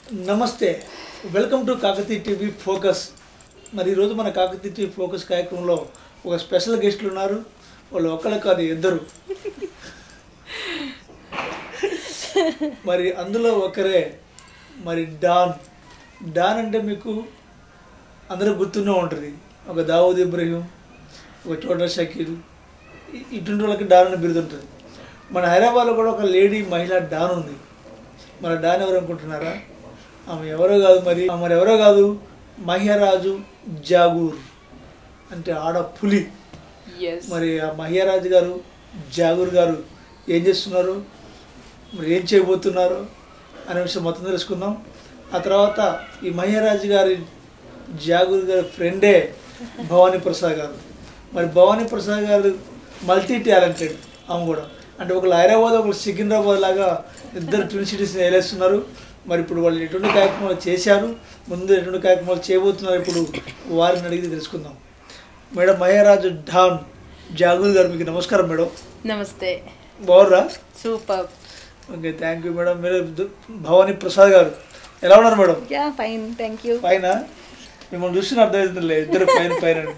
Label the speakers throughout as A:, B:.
A: నమస్తే welcome to కాకతీ TV focus మరి ఈరోజు మన కాకతీ టీవీ ఫోకస్ కార్యక్రమంలో ఒక స్పెషల్ గెస్టులు ఉన్నారు వాళ్ళు ఒక్కళ్ళే కాదు ఇద్దరు మరి అందులో ఒకరే మరి డాన్ డాన్ అంటే మీకు అందరూ గుర్తునే ఉంటుంది ఒక దావూద్ ఇబ్రహీం ఒక చోటా షకీల్ ఇ- ఇటువంటి వాళ్ళకి డాన్ అని బిరుదుంటుంది మన హైదరాబాద్లో కూడా ఒక లేడీ మహిళ డాన్ ఉంది మన డాన్ ఎవరు అనుకుంటున్నారా ఆమె ఎవరో కాదు మరి ఆమె మరి ఎవరో కాదు మహిరాజు జాగూర్ అంటే ఆడ పులి
B: ఎస్
A: మరి ఆ మహిరాజు గారు జాగూర్ గారు ఏం చేస్తున్నారు మరి ఏం చేయబోతున్నారు అనే విషయం మొత్తం తెలుసుకుందాం ఆ తర్వాత ఈ మహిరాజు గారి జాగూర్ గారి ఫ్రెండే భవానీ ప్రసాద్ గారు మరి భవానీ ప్రసాద్ గారు మల్టీ టాలెంటెడ్ ఆమె కూడా అంటే ఒకళ్ళు హైదరాబాద్ ఒకళ్ళు సికింద్రాబాద్ లాగా ఇద్దరు ట్విన్ సిటీస్ని వేలేస్తున్నారు మరి ఇప్పుడు వాళ్ళు ఎటువంటి కార్యక్రమాలు చేశారు ముందు ఎటువంటి కార్యక్రమాలు చేయబోతున్నారు ఇప్పుడు వారిని అడిగి తెలుసుకుందాం మేడం మహారాజు డాన్ జాగూర్ గారు మీకు నమస్కారం మేడం
B: నమస్తే
A: బాగుర్రా
B: super
A: okay thank you madam మీరు దు- భవానీ ప్రసాద్ గారు ఎలా ఉన్నారు madam
C: yeah fine thank you
A: పైన మిమ్మల్ని చూసిన అర్థమవుతుందిలే ఇద్దరు పైన పైన అని.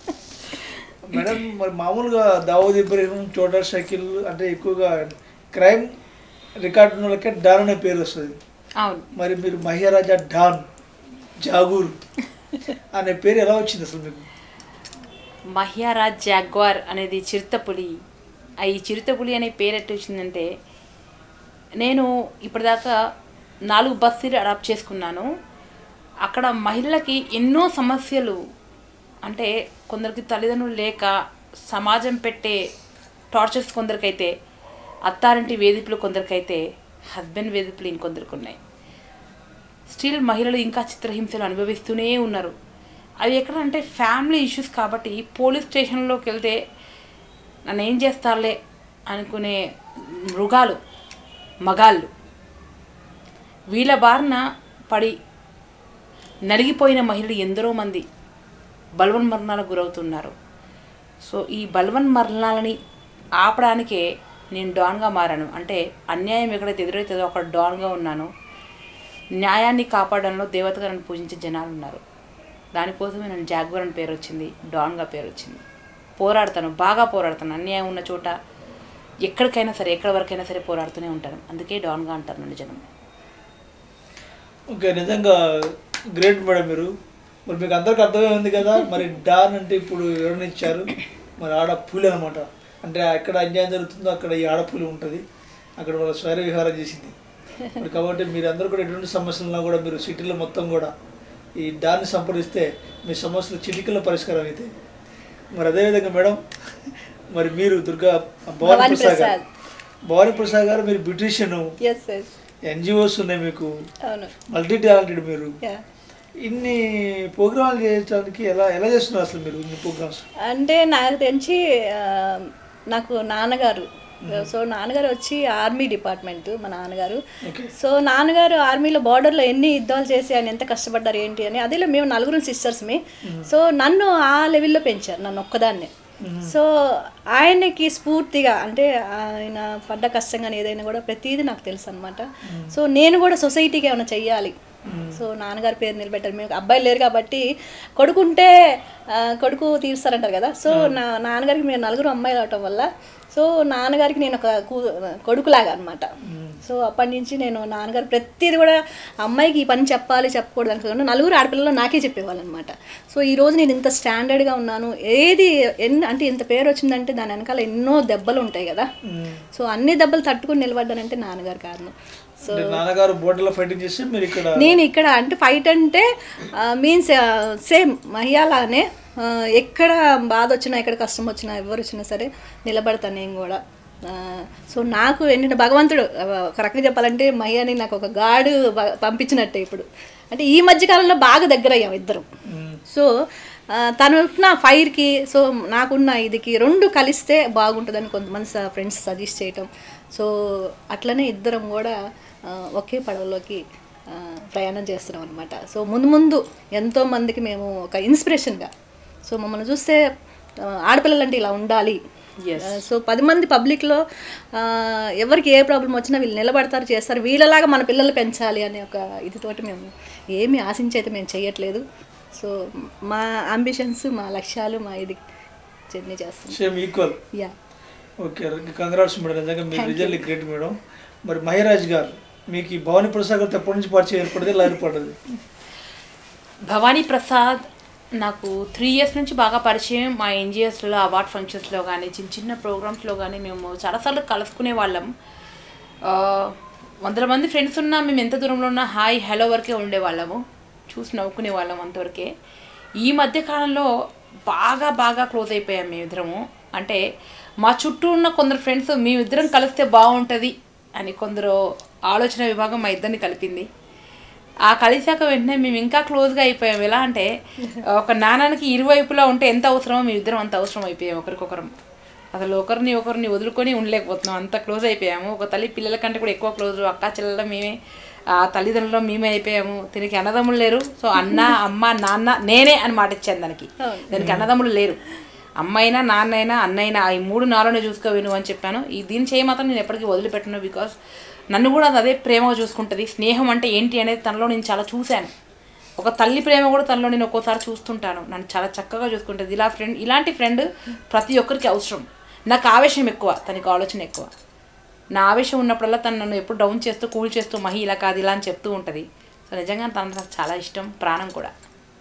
A: మేడం మరి మామూలుగా దావూద్ ఇబ్రహీం చోటా షకీల్ అంటే ఎక్కువగా క్రైమ్ రికార్డు ఉన్న వాళ్ళకే డాన్ అనే పేరు వస్తుంది
B: అవును
A: మరి మీరు మహారాజా డాన్ జాగూర్ అనే పేరు ఎలా వచ్చింది అసలు మీకు
B: మహ్యారాజ్ జాగ్వార్ అనేది చిరుతపులి ఆ ఈ చిరుతపులి అనే పేరు ఎట్టు వచ్చిందంటే నేను ఇప్పటిదాకా నాలుగు బస్సులు అడాప్ట్ చేసుకున్నాను అక్కడ మహిళలకి ఎన్నో సమస్యలు అంటే కొందరికి తల్లిదండ్రులు లేక సమాజం పెట్టే టార్చర్స్ కొందరికైతే అత్తారింటి వేధింపులు కొందరికైతే హస్బెండ్ వేధింపులు ఇంకొందరికి ఉన్నాయి స్టిల్ మహిళలు ఇంకా చిత్రహింసలు అనుభవిస్తూనే ఉన్నారు అవి ఎక్కడ అంటే ఫ్యామిలీ ఇష్యూస్ కాబట్టి పోలీస్ స్టేషన్లోకి వెళ్తే నన్ను ఏం చేస్తారులే అనుకునే మృగాలు మగాళ్ళు వీళ్ళ బారిన పడి నలిగిపోయిన మహిళలు ఎందరో మంది బలవన్ మరణాలకు గురవుతున్నారు సో ఈ బలవన్ మరణాలని ఆపడానికే నేను డాన్గా మారాను అంటే అన్యాయం ఎక్కడైతే ఎదురైతుందో అక్కడ డాన్గా ఉన్నాను న్యాయాన్ని కాపాడడంలో దేవతగా నన్ను పూజించే జనాలు ఉన్నారు దానికోసమే నన్ను జాగ్వర్ అని పేరు వచ్చింది డాన్గా పేరు వచ్చింది పోరాడతాను బాగా పోరాడతాను అన్యాయం ఉన్న చోట ఎక్కడికైనా సరే ఎక్కడి వరకైనా సరే పోరాడుతూనే ఉంటాను అందుకే డాన్గా అంటారు నన్ను జనం
A: ఓకే నిజంగా గ్రేట్ మేడం మీరు మరి మీకు అందరికి అర్థమే ఉంది కదా మరి డాన్ అంటే ఇప్పుడు ఎవరిని ఇచ్చారు మరి ఆడ పులి అనమాట అంటే ఎక్కడ అన్యాయం జరుగుతుందో అక్కడ ఈ ఆడపులి ఉంటుంది అక్కడ వాళ్ళ స్వైర విహారం చేసింది మరి కాబట్టి మీరు అందరూ కూడా ఎటువంటి సమస్యలున్నా కూడా మీరు సిటీలో మొత్తం కూడా ఈ డాన్ని సంప్రదిస్తే మీ సమస్యలు చిటికల్లో పరిష్కారం అవుతాయి మరి అదేవిధంగా మేడం మరి మీరు దుర్గా భవానీ
C: భవానీ
A: ప్రసాద్ గారు
C: ప్రసాద్.
A: భవానీ ప్రసాద్ గారు మీరు బ్యూటిషియన్
C: ఎస్ ఎస్
A: ఎన్జిఓస్ ఉన్నాయి మీకు
C: అవును
A: మల్టీ టాలెంటెడ్ మీరు
C: యా
A: ఇన్ని ప్రోగ్రాంలు చేయడానికి ఎలా ఎలా చేస్తున్నారు అసలు మీరు ఇన్ని ప్రోగ్రామ్స్
C: అంటే నాకు తెలిసి ఆ, నాకు నాన్నగారు సో నాన్నగారు వచ్చి ఆర్మీ డిపార్ట్మెంట్ మా నాన్నగారు
A: ఓకే
C: సో నాన్నగారు ఆర్మీలో బార్డర్లో ఎన్ని యుద్ధాలు చేసి ఆయన ఎంత కష్టపడ్డారు ఏంటి అని అదేలో మేము నలుగురు సిస్టర్స్మి సో నన్ను ఆ లెవెల్లో పెంచారు నన్ను ఒక్కదాన్నే సో ఆయనకి స్ఫూర్తిగా అంటే ఆయన పడ్డ కష్టం కానీ ఏదైనా కూడా ప్రతిదీ నాకు తెలుసు అనమాట సో నేను కూడా సొసైటీకి ఏమైనా చెయ్యాలి సో నాన్నగారి పేరు నిలబెట్టారు మీకు అబ్బాయి లేరు కాబట్టి కొడుకుంటే ఆ, కొడుకు తీరుస్తారంటారు కదా సో నా నాన్నగారికి మేము నలుగురు అమ్మాయిలు అవటం వల్ల సో నాన్నగారికి నేను ఒక కూ కొడుకులాగా అనమాట సో అప్పటి నుంచి నేను నాన్నగారు ప్రతిదీ కూడా అమ్మాయికి ఈ పని చెప్పాలి చెప్పకూడదు అనుకున్నాను నలుగురు ఆడపిల్లలు నాకే చెప్పేవాళ్ళు అనమాట సో ఈ రోజు నేను ఇంత స్టాండర్డ్గా ఉన్నాను ఏది ఎన్ని అంటే ఇంత పేరు వచ్చిందంటే దాని వెనకాల ఎన్నో దెబ్బలు ఉంటాయి కదా సో అన్ని దెబ్బలు తట్టుకుని నిలబడ్డానంటే నాన్నగారు కారణం సో
A: అంటే నాన్నగారు బోర్డర్లో ఫైటింగ్ చేసి మీరు ఇక్కడ
C: నేను ఇక్కడ అంటే ఫైట్ అంటే మీన్స్ సేమ్ మహిళలానే ఆ, ఎక్కడ బాధ వచ్చినా ఎక్కడ కష్టం వచ్చినా ఎవరు వచ్చినా సరే నిలబడతాను నేను కూడా ఆ, సో నాకు ఏంటంటే భగవంతుడు ఆ, ఒక రకంగా చెప్పాలంటే మహిళని నాకు ఒక గాడు బ- పంపించినట్టే ఇప్పుడు అంటే ఈ మధ్య కాలంలో బాగా దగ్గర అయ్యాం ఇద్దరం
A: మ్మ్.
C: సో ఆ, తనున్న ఫైర్కి సో నాకున్న ఇదికి రెండు కలిస్తే బాగుంటుందని కొంతమంది ఫ్రెండ్స్ సజెస్ట్ చేయటం సో అట్లనే ఇద్దరం కూడా ఆ, ఒకే పడవలోకి ఆ, ప్రయాణం చేస్తున్నాం అనమాట సో ముందు ముందు ఎంతో మందికి మేము ఒక ఇన్స్పిరేషన్గా సో మమ్మల్ని చూస్తే ఆ, ఆడపిల్లలంటే ఇలా ఉండాలి
B: Yes.
C: సో పది మంది పబ్లిక్లో ఎవరికి ఏ ప్రాబ్లం వచ్చినా వీళ్ళు నిలబడతారు చేస్తారు వీళ్ళలాగా మన పిల్లలు పెంచాలి అనే ఒక ఇదితోటి మేము ఏమి ఆశించి అయితే మేము చేయట్లేదు సో మా అంబిషన్స్ మా లక్ష్యాలు మా ఇది జర్నీ చేస్తున్నాం
A: same equal
C: yeah
A: okay congrats madam నిజంగా మీరు రిజల్ట్ గ్రేట్ మేడం మరి మహిరాజ్ గారు మీకు ఈ భవానీ ప్రసాద్ గారితో ఎప్పటి నుంచి పరిచయం ఏర్పడింది ఎలా ఏర్పడ్డది
B: భవానీ ప్రసాద్ నాకు త్రీ ఇయర్స్ నుంచి బాగా పరిచయం మా ఎన్జిఓస్లో అవార్డ్ ఫంక్షన్స్లో కానీ చిన్న చిన్న ప్రోగ్రామ్స్లో కానీ మేము చాలాసార్లు కలుసుకునే వాళ్ళం ఆ, వందల మంది ఫ్రెండ్స్ ఉన్నా మేము ఎంత దూరంలో ఉన్నా హాయ్ హలో వరకే ఉండేవాళ్ళము చూసి నవ్వుకునే వాళ్ళం అంతవరకే ఈ మధ్య కాలంలో బాగా బాగా క్లోజ్ అయిపోయాం మేమిద్దరము అంటే మా చుట్టూ ఉన్న కొందరు ఫ్రెండ్స్ మేమిద్దరం కలిస్తే బాగుంటుంది అని కొందరు ఆలోచన విభాగం మా ఇద్దరిని కలిపింది ఆ కలిసాక వెంటనే మేము ఇంకా క్లోజ్గా అయిపోయాం ఎలా అంటే ఒక నాణానికి ఇరువైపులా ఉంటే ఎంత అవసరమో మేము ఇద్దరం అంత అవసరం అయిపోయాం ఒకరికొకరం అసలు ఒకరిని ఒకరిని వదులుకొని ఉండలేకపోతున్నాం అంత క్లోజ్ అయిపోయాము ఒక తల్లి పిల్లల కంటే కూడా ఎక్కువ క్లోజ్ అక్క చెల్లెల మేమే ఆ తల్లిదండ్రులు మేమే అయిపోయాము దీనికి అన్నదమ్ములు లేరు సో అన్న అమ్మ నాన్న నేనే అని మాట ఇచ్చాను దానికి దానికి అన్నదమ్ములు లేరు అమ్మైనా నాన్నైనా అన్నైనా ఈ మూడు నాలోనే చూసుకో విను అని చెప్పాను ఈ దీని చేయి మాత్రం నేను ఎప్పటికీ వదిలిపెట్టను బికాస్ నన్ను కూడా అది అదే ప్రేమగా చూసుకుంటుంది స్నేహం అంటే ఏంటి అనేది తనలో నేను చాలా చూశాను ఒక తల్లి ప్రేమ కూడా తనలో నేను ఒక్కోసారి చూస్తుంటాను నన్ను చాలా చక్కగా చూసుకుంటుంది ఇలా ఫ్రెండ్ ఇలాంటి ఫ్రెండ్ ప్రతి ఒక్కరికి అవసరం నాకు ఆవేశం ఎక్కువ తనకి ఆలోచన ఎక్కువ నా ఆవేశం ఉన్నప్పుడల్లా తను నన్ను ఎప్పుడు డౌన్ చేస్తూ కూల్ చేస్తూ మహి ఇలా కాదు ఇలా అని చెప్తూ ఉంటుంది సో నిజంగా తను నాకు చాలా ఇష్టం ప్రాణం కూడా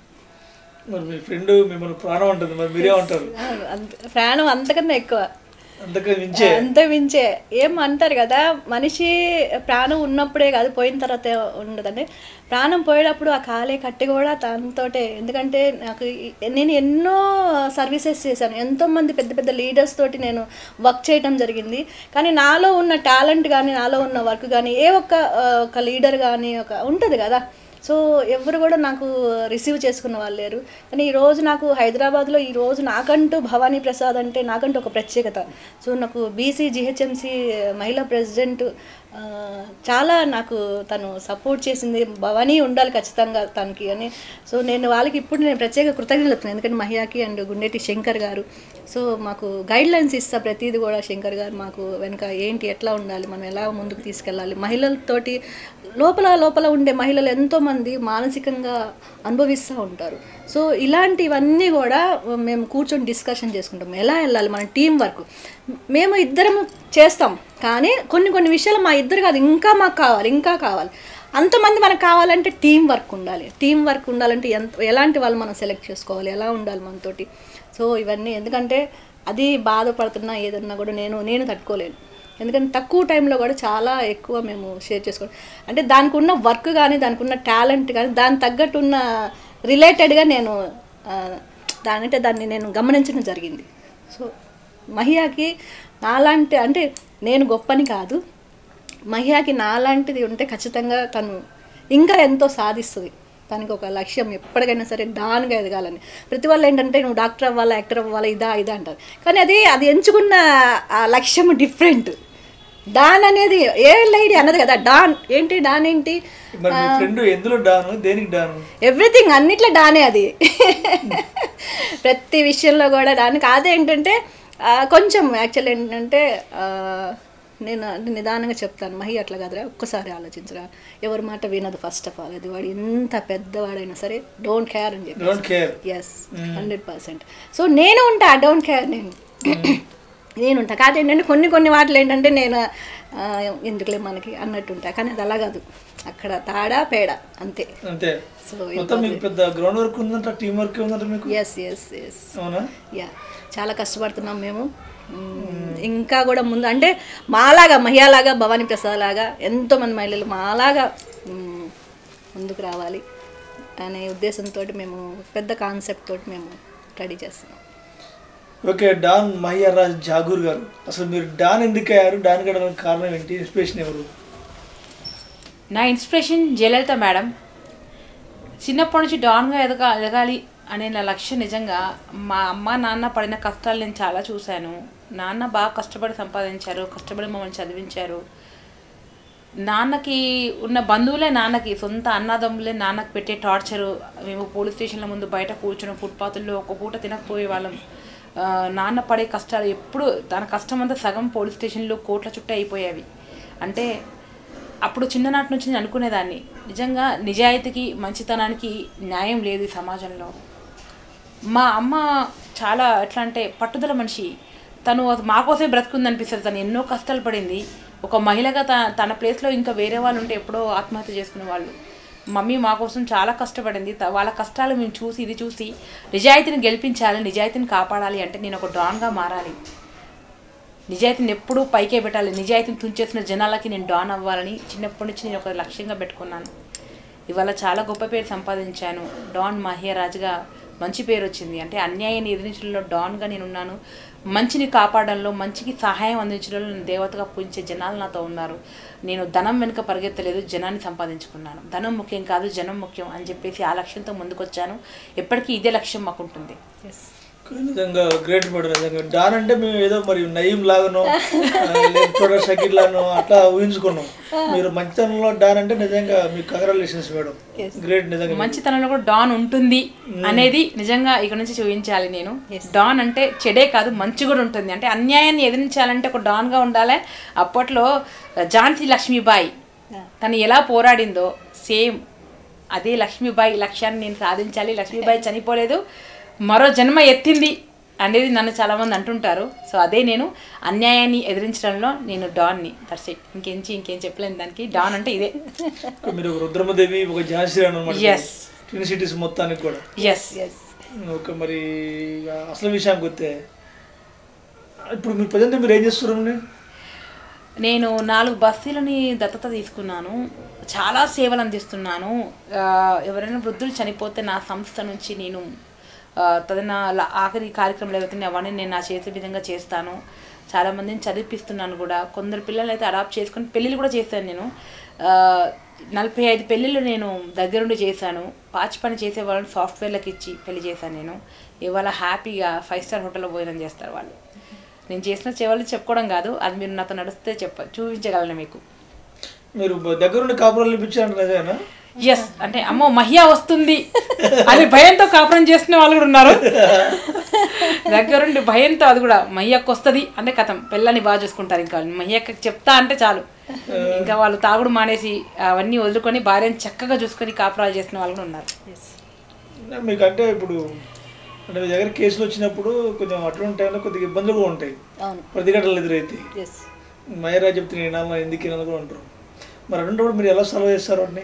A: మరి మీ ఫ్రెండ్ మిమ్మల్ని ప్రాణం ఉంటుంది మరి మీరే ఉంటారు
C: అంత ప్రాణం అంతకన్నా ఎక్కువ
A: అంతకని మించే
C: అంత మించే ఏం అంటారు కదా మనిషి ప్రాణం ఉన్నప్పుడే కాదు పోయిన తర్వాత ఉండదండి ప్రాణం పోయేటప్పుడు ఆ కాలే కట్టి కూడా తనతోటే ఎందుకంటే నాకు ఈ- నేను ఎన్నో సర్వీసెస్ చేశాను ఎంతోమంది పెద్ద పెద్ద లీడర్స్ తోటి నేను వర్క్ చేయడం జరిగింది కానీ నాలో ఉన్న టాలెంట్ కానీ నాలో ఉన్న వర్క్ కానీ ఏ ఒక్క ఆ, ఒక లీడర్ కానీ ఒక ఉంటుంది కదా సో ఎవరు కూడా నాకు రిసీవ్ చేసుకున్న వాళ్ళు లేరు కానీ ఈరోజు నాకు హైదరాబాద్లో ఈరోజు నాకంటూ భవానీ ప్రసాద్ అంటే నాకంటూ ఒక ప్రత్యేకత సో నాకు బీసీ జిహెచ్ఎంసీ మహిళా ప్రెసిడెంట్ ఆ, చాలా నాకు తను సపోర్ట్ చేసింది భవానీ ఉండాలి ఖచ్చితంగా తనకి అని సో నేను వాళ్ళకి ఇప్పుడు నేను ప్రత్యేక కృతజ్ఞతలు చెప్తున్నాను ఎందుకంటే మహియాకి అండ్ గుండెటి శంకర్ గారు సో మాకు గైడ్ లైన్స్ ఇస్తా ప్రతిదీ కూడా శంకర్ గారు మాకు వెనక ఏంటి ఎట్లా ఉండాలి మనం ఎలా ముందుకు తీసుకెళ్ళాలి మహిళలతోటి లోపల లోపల ఉండే మహిళలు ఎంతోమంది మానసికంగా అనుభవిస్తూ ఉంటారు సో ఇలాంటివన్నీ కూడా మేము కూర్చొని డిస్కషన్ చేసుకుంటాం ఎలా వెళ్ళాలి మన టీం వర్క్ మేము ఇద్దరం చేస్తాం కానీ కొన్ని కొన్ని విషయాలు మా ఇద్దరు కాదు ఇంకా మాకు కావాలి ఇంకా కావాలి అంతమంది మనకు కావాలంటే టీం వర్క్ ఉండాలి టీం వర్క్ ఉండాలంటే ఎంత ఎలాంటి వాళ్ళు మనం సెలెక్ట్ చేసుకోవాలి ఎలా ఉండాలి మనతోటి సో ఇవన్నీ ఎందుకంటే అది బాధపడుతున్నా ఏదన్నా కూడా నేను నేను తట్టుకోలేను ఎందుకంటే తక్కువ టైంలో కూడా చాలా ఎక్కువ మేము షేర్ చేసుకోవడం అంటే దానికి ఉన్న వర్క్ కానీ దానికి ఉన్న టాలెంట్ కానీ దాని తగ్గట్టు ఉన్న రిలేటెడ్గా నేను ఆ, దానంటే దాన్ని నేను గమనించడం జరిగింది సో మహియాకి నాలాంటి అంటే నేను గొప్పని కాదు మహియాకి నాలాంటిది ఉంటే ఖచ్చితంగా తను ఇంకా ఎంతో సాధిస్తుంది తనకి ఒక లక్ష్యం ఎప్పటికైనా సరే డాన్గా ఎదగాలని ప్రతి వాళ్ళు ఏంటంటే నువ్వు డాక్టర్ అవ్వాలా యాక్టర్ అవ్వాలా ఇదా ఇదా అంటారు కానీ అది అది ఎంచుకున్న ఆ లక్ష్యం డిఫరెంట్ డాన్ అనేది ఏ లేడీ అన్నది కదా డాన్ ఏంటి డాన్ ఏంటి
A: మరి మీ ఫ్రెండ్ ఎందులో డాను దేనికి డాను
C: ఎవ్రీథింగ్ అన్నిట్లో డానే అది ప్రతి విషయంలో కూడా డాన్ కాదే ఏంటంటే ఆ, కొంచెం యాక్చువల్ ఏంటంటే ఆ, నేను అంటే నిదానంగా చెప్తాను మహి అట్లా కాదురా ఒక్కసారి ఆలోచించరా ఎవరి మాట వినదు ఫస్ట్ ఆఫ్ ఆల్ అది వాడు ఎంత పెద్దవాడైనా సరే డోంట్ కేర్ అని చెప్పి
A: don't care
C: yes hundred percent so నేను ఉంటా డోంట్ కేర్ నేను నేను ఉంటా కాదు ఏంటంటే కొన్ని కొన్ని వాటిలో ఏంటంటే నేను ఆ, ఎందుకులే మనకి అన్నట్టు ఉంటా కానీ అది అలా కాదు అక్కడ తాడా పేడ అంతే
A: అంతే
C: సో
A: మొత్తం మీకు పెద్ద గ్రౌండ్ వర్క్ ఉందంట టీం వర్క్ ఉందంట మీకు
C: ఎస్ ఎస్ ఎస్
A: అవునా
C: యా చాలా కష్టపడుతున్నాం మేము మ్మ్. ఇంకా కూడా ముందు అంటే మాలాగా మహిళలాగా భవానీ ప్రసాద్ లాగా ఎంతోమంది మహిళలు మాలాగా మ్మ్, ముందుకు రావాలి అనే ఉద్దేశంతో మేము పెద్ద కాన్సెప్ట్ తోటి మేము రెడీ చేస్తున్నాం
A: ఓకే డాన్ మహియారాజ్ జాగూర్ గారు అసలు మీరు డాన్ ఎందుకు అయ్యారు డాన్ గడడానికి కారణం ఏంటి ఇన్స్పిరేషన్ ఎవరు
B: నా ఇన్స్పిరేషన్ జయలలిత మేడం చిన్నప్పటి నుంచి డాన్గా ఎదగా ఎదగాలి అనే నా లక్ష్యం నిజంగా మా అమ్మ నాన్న పడిన కష్టాలు నేను చాలా చూశాను నాన్న బాగా కష్టపడి సంపాదించారు కష్టపడి మమ్మల్ని చదివించారు నాన్నకి ఉన్న బంధువులే నాన్నకి సొంత అన్నదమ్ములే నాన్నకి పెట్టే టార్చరు మేము పోలీస్ స్టేషన్ల ముందు బయట కూర్చొని ఫుట్పాత్లో ఒక పూట తినకపోయే వాళ్ళం ఆ, నాన్న పడే కష్టాలు ఎప్పుడు తన కష్టం అంతా సగం పోలీస్ స్టేషన్లో కోట్ల చుట్టూ అయిపోయేవి అంటే అప్పుడు చిన్ననాటి నుంచి నేను అనుకునేదాన్ని నిజంగా నిజాయితీకి మంచితనానికి న్యాయం లేదు ఈ సమాజంలో మా అమ్మ చాలా ఎట్లా అంటే పట్టుదల మనిషి తను అది మా కోసమే బ్రతుకుంది అనిపిస్తుంది తను ఎన్నో కష్టాలు పడింది ఒక మహిళగా తన తన ప్లేస్లో ఇంకా వేరే వాళ్ళు ఉంటే ఎప్పుడో ఆత్మహత్య చేసుకునే వాళ్ళు మమ్మీ మా కోసం చాలా కష్టపడింది త- వాళ్ళ కష్టాలు మేము చూసి ఇది చూసి నిజాయితీని గెలిపించాలి నిజాయితీని కాపాడాలి అంటే నేను ఒక డాన్గా మారాలి నిజాయితీని ఎప్పుడూ పైకే పెట్టాలి నిజాయితీని తుంచేసిన జనాలకి నేను డాన్ అవ్వాలని చిన్నప్పటి నుంచి నేను ఒక లక్ష్యంగా పెట్టుకున్నాను ఇవాళ చాలా గొప్ప పేరు సంపాదించాను డాన్ మహియరాజ్గా మంచి పేరు వచ్చింది అంటే అన్యాయాన్ని ఎదిరించడంలో డాన్గా నేను ఉన్నాను మంచిని కాపాడడంలో మంచికి సహాయం అందించడంలో నేను దేవతగా పూజించే జనాలు నాతో ఉన్నారు నేను ధనం వెనుక పరిగెత్తలేదు జనాన్ని సంపాదించుకున్నాను ధనం ముఖ్యం కాదు జనం ముఖ్యం అని చెప్పేసి ఆ లక్ష్యంతో ముందుకొచ్చాను ఎప్పటికీ ఇదే లక్ష్యం మాకుంటుంది
C: ఎస్
A: నిజంగా గ్రేట్ మేడం నిజంగా డాన్ అంటే మేము ఏదో మరి నయీం లాగానో లేకపోతే షకీర్ లాగానో అట్లా ఊహించుకున్నాం మీరు మంచితనంలో డాన్ అంటే నిజంగా మీకు కంగ్రాచులేషన్స్ మేడం గ్రేట్ నిజంగా
B: మంచితనంలో కూడా డాన్ ఉంటుంది అనేది నిజంగా ఇక్కడ నుంచి చూపించాలి నేను డాన్ అంటే చెడే కాదు మంచి కూడా ఉంటుంది అంటే అన్యాయాన్ని ఎదిరించాలంటే ఒక డాన్గా ఉండాలి అప్పట్లో ఝాన్సీ లక్ష్మీబాయి తను ఎలా పోరాడిందో సేమ్ అదే లక్ష్మీబాయి లక్ష్యాన్ని నేను సాధించాలి లక్ష్మీబాయి చనిపోలేదు మరో జన్మ ఎత్తింది అనేది నన్ను చాలామంది అంటుంటారు సో అదే నేను అన్యాయాన్ని ఎదిరించడంలో నేను డాన్ని దట్స్ ఇట్ ఇంకేంచి ఇంకేం చెప్పలేను దానికి డాన్ అంటే ఇదే
A: మీరు ఒక రుద్రమదేవి ఒక ఝాన్సీ రాణి అనమాట
B: Yes.
A: ట్విన్ సిటీస్ మొత్తానికి కూడా
B: ఎస్
C: ఎస్
A: ఓకే మరి ఇక అసలు విషయానికి వస్తే ఇప్పుడు మీరు ప్రజెంట్ మీరు ఏం చేస్తున్నారండి
B: నేను నాలుగు బస్సులని దత్తత తీసుకున్నాను చాలా సేవలు అందిస్తున్నాను ఆ, ఎవరైనా వృద్ధులు చనిపోతే నా సంస్థ నుంచి నేను ఆ, తదన ల- ఆఖరి కార్యక్రమాలు ఏవైతే ఉన్నాయో అవన్నీ నేను నా చేతి విధంగా చేస్తాను చాలామందిని చదివిపిస్తున్నాను కూడా కొందరు పిల్లలు అయితే అడాప్ట్ చేసుకొని పెళ్ళిళ్ళు కూడా చేశాను నేను ఆ, నలభై ఐదు పెళ్ళిళ్ళు నేను దగ్గరుండి చేశాను పాచి పని చేసే వాళ్ళని సాఫ్ట్వేర్లకు ఇచ్చి పెళ్లి చేశాను నేను ఇవాళ హ్యాపీగా ఫైవ్ స్టార్ హోటల్లో భోజనం చేస్తారు వాళ్ళు నేను చేసిన సేవలు చెప్పుకోవడం కాదు అది మీరు నాతో నడిస్తే చెప్ప చూపించగలను మీకు
A: మీరు దగ్గరుండి కాపురాలు ఇప్పించారు నిజమేనా
B: ఎస్ అంటే అమ్మో మహియా వస్తుంది అని భయంతో కాపురం చేస్తున్న వాళ్ళు కూడా ఉన్నారు దగ్గరుండి భయంతో అది కూడా మయ్యకు వస్తుంది అంటే కథం పిల్లని బాగా చూసుకుంటారు ఇంకా వాళ్ళు. మయ్యక్క చెప్తా అంటే చాలు ఇంకా వాళ్ళు తాగుడు మానేసి అవన్నీ వదులుకొని భార్యను చక్కగా చూసుకొని కాపురాలు చేసిన వాళ్ళు కూడా ఉన్నారు
C: ఎస్
A: మీకు అంటే ఇప్పుడు అంటే మీ దగ్గర కేసులు వచ్చినప్పుడు కొంచెం అటువంటి టైంలో కొద్దిగా ఇబ్బందులు కూడా ఉంటాయి
C: అవును
A: ప్రతిఘటనలు ఎదురైతాయి
C: ఎస్
A: మయరా చెప్తే నేను వినాలా ఎందుకు వినాలి కూడా అంటారు మరి అటువంటిప్పుడు మీరు ఎలా సాల్వ్ చేస్తారు వాటిని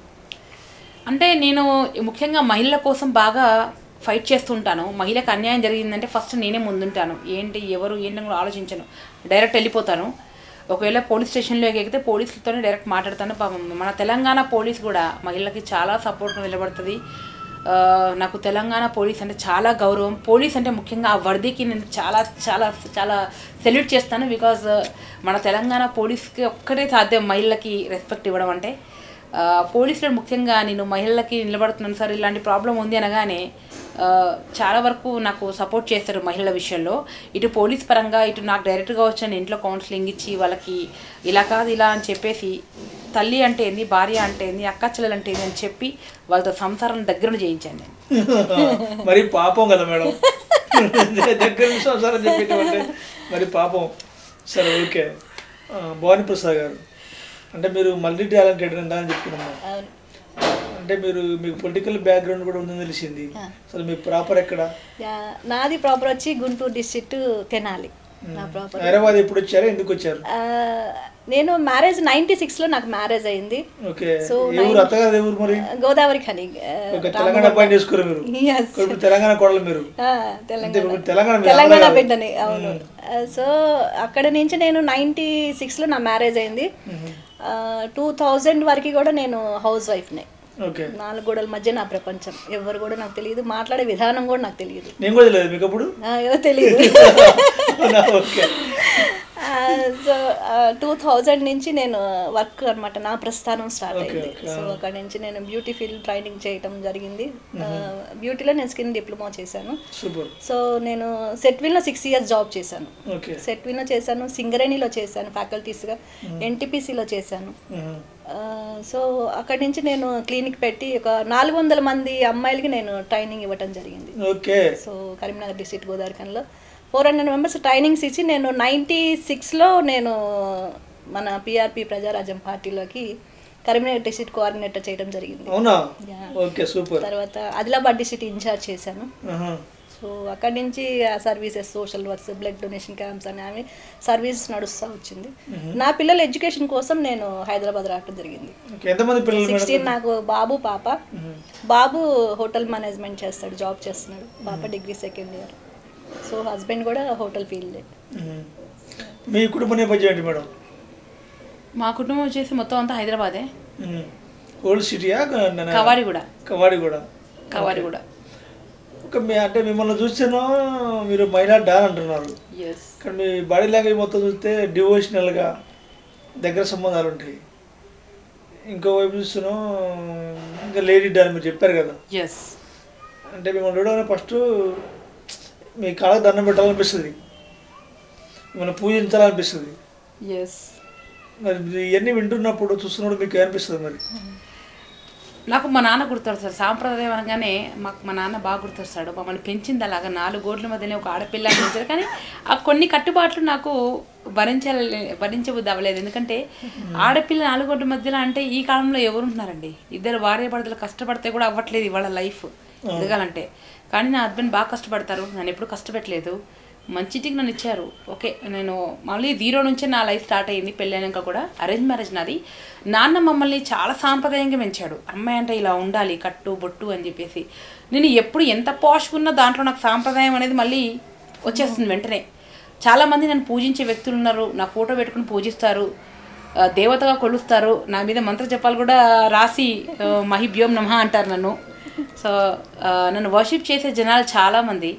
B: అంటే నేను ముఖ్యంగా మహిళల కోసం బాగా ఫైట్ చేస్తుంటాను మహిళకు అన్యాయం జరిగిందంటే ఫస్ట్ నేనే ముందుంటాను ఏంటి ఎవరు ఏంటని కూడా ఆలోచించను డైరెక్ట్ వెళ్ళిపోతాను ఒకవేళ పోలీస్ స్టేషన్లోకి ఎక్కితే పోలీసులతోనే డైరెక్ట్ మాట్లాడతాను పాపం మన తెలంగాణ పోలీస్ కూడా మహిళలకి చాలా సపోర్ట్గా నిలబడుతుంది ఆ, నాకు తెలంగాణ పోలీస్ అంటే చాలా గౌరవం పోలీస్ అంటే ముఖ్యంగా ఆ వర్దికి నేను చాలా చాలా చాలా సెల్యూట్ చేస్తాను బికాజ్ మన తెలంగాణ పోలీస్కి ఒక్కటే సాధ్యం మహిళలకి రెస్పెక్ట్ ఇవ్వడం అంటే ఆ, పోలీసులు ముఖ్యంగా నేను మహిళలకి నిలబడుతున్నాను సార్ ఇలాంటి ప్రాబ్లం ఉంది అనగానే ఆ, చాలా వరకు నాకు సపోర్ట్ చేస్తారు మహిళల విషయంలో ఇటు పోలీస్ పరంగా ఇటు నాకు డైరెక్ట్గా వచ్చాను ఇంట్లో కౌన్సిలింగ్ ఇచ్చి వాళ్ళకి ఇలా కాదు ఇలా అని చెప్పేసి తల్లి అంటే ఏంది భార్య అంటే ఏంది అక్క చెల్లెలు అంటే ఏంది అని చెప్పి వాళ్ళతో సంసారం దగ్గర చేయించాను నేను
A: మరి పాపం కదా మేడం దగ్గర నుంచి సంసారం చెప్పేటంటే మరి పాపం సరే ఓకే ఆ, భవానీ ప్రసాద్ గారు అంటే మీరు మల్టీ టాలెంటెడ్ అని చెప్పుకున్నాము
C: అవును
A: అంటే మీరు మీకు పొలిటికల్ బ్యాక్గ్రౌండ్ కూడా ఉందని తెలిసింది అసలు మీ ప్రాపర్ ఎక్కడ
C: యా, నాది ప్రాపర్ వచ్చి గుంటూరు డిస్ట్రిక్ట్ తెనాలి నా ప్రాపర్
A: హైదరాబాద్ ఎప్పుడు వచ్చారు ఎందుకు వచ్చారు
C: నేను మ్యారేజ్ నైంటీ సిక్స్లో నాకు మ్యారేజ్ అయింది
A: ఓకే
C: So,
A: ఏ ఊరు అత్తగారు ఏ ఊరు మరి
C: గోదావరి ఖని
A: ఓకే తెలంగాణ అబ్బాయి చేసుకోరు మీరు
C: Yes.
A: ఇప్పుడు తెలంగాణ కోడలు మీరు అంతే
C: తెలంగాణ
A: ఇప్పుడు తెలంగాణ మీరు
C: తెలంగాణ
A: ఆంధ్ర కాదు.
C: బిడ్డని అవును సో అక్కడ నుంచి నేను నైంటీ సిక్స్లో నా మ్యారేజ్ అయింది టూ థౌజండ్ వరకు కూడా నేను హౌస్ వైఫ్నే
A: ఓకే
C: నాలుగు గోడల మధ్య నా ప్రపంచం ఎవరు కూడా నాకు తెలియదు మాట్లాడే విధానం కూడా నాకు తెలియదు
A: నేను కూడా తెలియదు మీకు అప్పుడు
C: ఆ, ఏదో తెలియదు
A: అవునా? ఓకే
C: సో టూ థౌజండ్ నుంచి నేను వర్క్ అన్నమాట నా ప్రస్థానం స్టార్ట్
A: Okay,
C: అయింది
A: okay.
C: సో అక్కడ నుంచి నేను బ్యూటీ ఫీల్డ్ ట్రైనింగ్ చేయటం జరిగింది బ్యూటీలో నేను స్కిన్ డిప్లొమా చేశాను
A: సూపర్
C: సో నేను సెట్విల్లో సిక్స్ ఇయర్స్ జాబ్ చేశాను
A: ఓకే
C: సెట్విల్లో చేశాను సింగరేణిలో చేశాను ఫ్యాకల్టీస్గా ఎన్టీపీసీలో చేశాను
A: మ్మ్.
C: సో అక్కడి నుంచి నేను క్లినిక్ పెట్టి ఒక నాలుగు వందల మంది అమ్మాయిలకి నేను ట్రైనింగ్ ఇవ్వటం జరిగింది
A: ఓకే
C: సో కరీంనగర్ డిస్ట్రిక్ట్ గోదావరిఖండ్లో ఫోర్ హండ్రెడ్ మెంబర్స్ ట్రైనింగ్స్ ఇచ్చి నేను నైంటీ సిక్స్లో నేను మన పిఆర్పి ప్రజారాజ్యం పార్టీలోకి కరీంనగర్ డిస్ట్రిక్ట్ కోఆర్డినేటర్ చేయడం జరిగింది
A: అవునా
C: Yeah.
A: ఓకే సూపర్
C: తర్వాత ఆదిలాబాద్ డిస్ట్రిక్ట్ ఇన్ఛార్జ్ చేశాను
A: ఆహా.
C: సో అక్కడి నుంచి services social works blood donation camps అని అవి సర్వీసెస్ నడుస్తూ వచ్చింది నా పిల్లల ఎడ్యుకేషన్ కోసం నేను హైదరాబాద్ రావడం జరిగింది
A: ఓకే ఎంతమంది పిల్లలు మేడం
C: సిక్స్టీన్ నాకు బాబు పాప బాబు హోటల్ మేనేజ్మెంట్ చేస్తాడు జాబ్ చేస్తున్నాడు పాప degree second year so husband కూడా హోటల్ ఫీల్డ్
A: మ్మ్. మీ కుటుంబ నేపథ్యం ఏంటి మేడం
B: మా కుటుంబం వచ్చేసి మొత్తం అంతా హైదరాబాదే
A: మ్మ్. ఓల్డ్ సిటీయా
B: కవాడిగూడ
A: కవాడి కూడా
B: కవాడిగూడ
A: ఒక మీ అంటే మిమ్మల్ని చూస్తేనో మీరు మహిళా డాన్ అంటున్నారు
B: ఎస్
A: కానీ మీ బాడీ లాంగ్వేజ్ మొత్తం చూస్తే డివోషనల్గా దగ్గర సంబంధాలు ఉంటాయి ఇంకో వైపు చూస్తున్నాం ఇంకా లేడీ డాన్ మీరు చెప్పారు కదా
B: ఎస్
A: అంటే మిమ్మల్ని చూడగానే ఫస్ట్ మీ కాళ్ళకి దండం పెట్టాలనిపిస్తుంది మిమ్మల్ని పూజించాలనిపిస్తుంది
B: ఎస్
A: మరి మీరు ఇవన్నీ వింటున్నప్పుడు చూస్తున్నప్పుడు మీకు ఏమనిపిస్తుంది మరి
B: నాకు మా నాన్న గుర్తొస్తాడు సాంప్రదాయం అనగానే మాకు మా నాన్న బాగా గుర్తొస్తాడు మమ్మల్ని పెంచింది అలాగా నాలుగు గోడ్ల మధ్యనే ఒక ఆడపిల్ల పెంచారు కానీ ఆ కొన్ని కట్టుబాట్లు నాకు భరించాలి భరించబుద్ధి అవ్వలేదు ఎందుకంటే ఆడపిల్ల నాలుగు గోడ్ల మధ్యలో అంటే ఈ కాలంలో ఎవరు ఉంటున్నారండి ఇద్దరు భార్య భర్తలు కష్టపడితే కూడా అవ్వట్లేదు ఇవాళ లైఫ్ ఎదగాలంటే కానీ నా హస్బెండ్ బాగా కష్టపడతారు నన్ను ఎప్పుడు కష్టపెట్టలేదు మంచిటికి నన్ను ఇచ్చారు ఓకే నేను మళ్ళీ జీరో నుంచే నా లైఫ్ స్టార్ట్ అయింది పెళ్ళైనాక కూడా అరేంజ్ మ్యారేజ్ నాది నాన్న మమ్మల్ని చాలా సాంప్రదాయంగా పెంచాడు అమ్మాయి అంటే ఇలా ఉండాలి కట్టు బొట్టు అని చెప్పేసి నేను ఎప్పుడు ఎంత పాష్కున్నా దాంట్లో నాకు సాంప్రదాయం అనేది మళ్ళీ వచ్చేస్తుంది వెంటనే చాలామంది నన్ను పూజించే వ్యక్తులు ఉన్నారు నా ఫోటో పెట్టుకుని పూజిస్తారు ఆ, దేవతగా కొలుస్తారు నా మీద మంత్ర జపాలు కూడా రాసి ఆ, మహిభ్యోం నమః అంటారు నన్ను సో ఆ, నన్ను వర్షిప్ చేసే జనాలు చాలామంది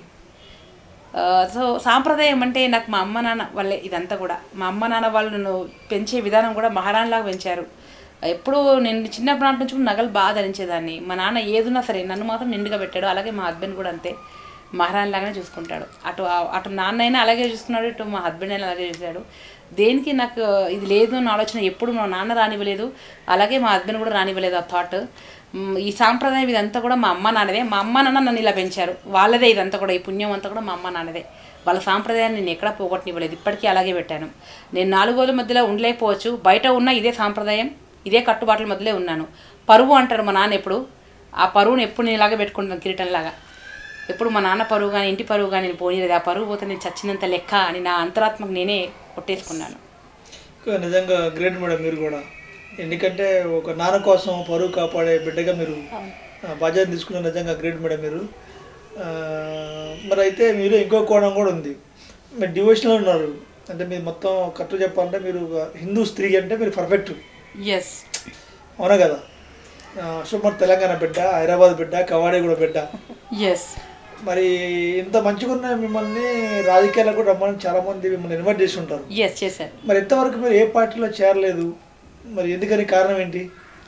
B: ఆ, సో సాంప్రదాయం అంటే నాకు మా అమ్మ నాన్న వాళ్ళే ఇదంతా కూడా మా అమ్మ నాన్న వాళ్ళు నన్ను పెంచే విధానం కూడా మహారాణిలాగా పెంచారు ఎప్పుడు నేను చిన్నప్పటి నాటి నుంచి కూడా నగలు బాగా ధరించేదాన్ని మా నాన్న ఏదున్నా సరే నన్ను మాత్రం నిండుగా పెట్టాడు అలాగే మా హస్బెండ్ కూడా అంతే మహారాణిలాగానే చూసుకుంటాడు అటు అటు నాన్న అయినా అలాగే చూసుకున్నాడు ఇటు మా హస్బెండ్ అయినా అలాగే చూశాడు దేనికి నాకు ఇది లేదు అన్న ఆలోచన ఎప్పుడు మా నాన్న రానివ్వలేదు అలాగే మా హస్బెండ్ కూడా రానివ్వలేదు ఆ థాట్ మ్, ఈ సాంప్రదాయం ఇదంతా కూడా మా అమ్మ నాన్నదే మా అమ్మ నాన్న నన్ను ఇలా పెంచారు వాళ్ళదే ఇదంతా కూడా ఈ పుణ్యం అంతా కూడా మా అమ్మ నాన్నదే వాళ్ళ సాంప్రదాయాన్ని నేను ఎక్కడా పోగొట్టనివ్వలేదు ఇప్పటికీ అలాగే పెట్టాను నేను నాలుగు రోజుల మధ్యలో ఉండలేకపోవచ్చు బయట ఉన్న ఇదే సాంప్రదాయం ఇదే కట్టుబాట్ల మధ్యలో ఉన్నాను పరువు అంటారు మా నాన్న ఎప్పుడు ఆ పరువుని ఎప్పుడు నేను ఇలాగే పెట్టుకుంటాను కిరీటంలాగా ఎప్పుడు మా నాన్న పరువు కానీ ఇంటి పరువు కానీ నేను పోనీలేదు ఆ పరువు పోతే నేను చచ్చినంత లెక్క అని నా అంతరాత్మకు నేనే కొట్టేసుకున్నాను
A: ఇంకా నిజంగా గ్రేట్ మేడం మీరు కూడా ఎందుకంటే ఒక నాన్న కోసం పరువు కాపాడే బిడ్డగా మీరు ఆ, బాధ్యత తీసుకున్న నిజంగా గ్రేట్ మేడం మీరు ఆ, మరి అయితే మీరు ఇంకో కోణం కూడా ఉంది మీరు డివోషనల్ ఉన్నారు అంటే మీరు మొత్తం కరెక్ట్ చెప్పాలంటే మీరు హిందూ స్త్రీ అంటే మీరు పర్ఫెక్ట్
B: ఎస్
A: అవునా కదా ఆ, సో మరి తెలంగాణ బిడ్డ హైదరాబాద్ బిడ్డ కవాడే కూడా బిడ్డ
B: ఎస్
A: మరి ఇంత మంచిగా ఉన్న మిమ్మల్ని రాజకీయాలకు కూడా రమ్మని చాలా మంది మిమ్మల్ని ఇన్వైట్ చేసి ఉంటారు
B: ఎస్ చేశారు
A: మరి ఎంతవరకు మీరు ఏ పార్టీలో చేరలేదు మరి ఎందుకని కారణం ఏంటి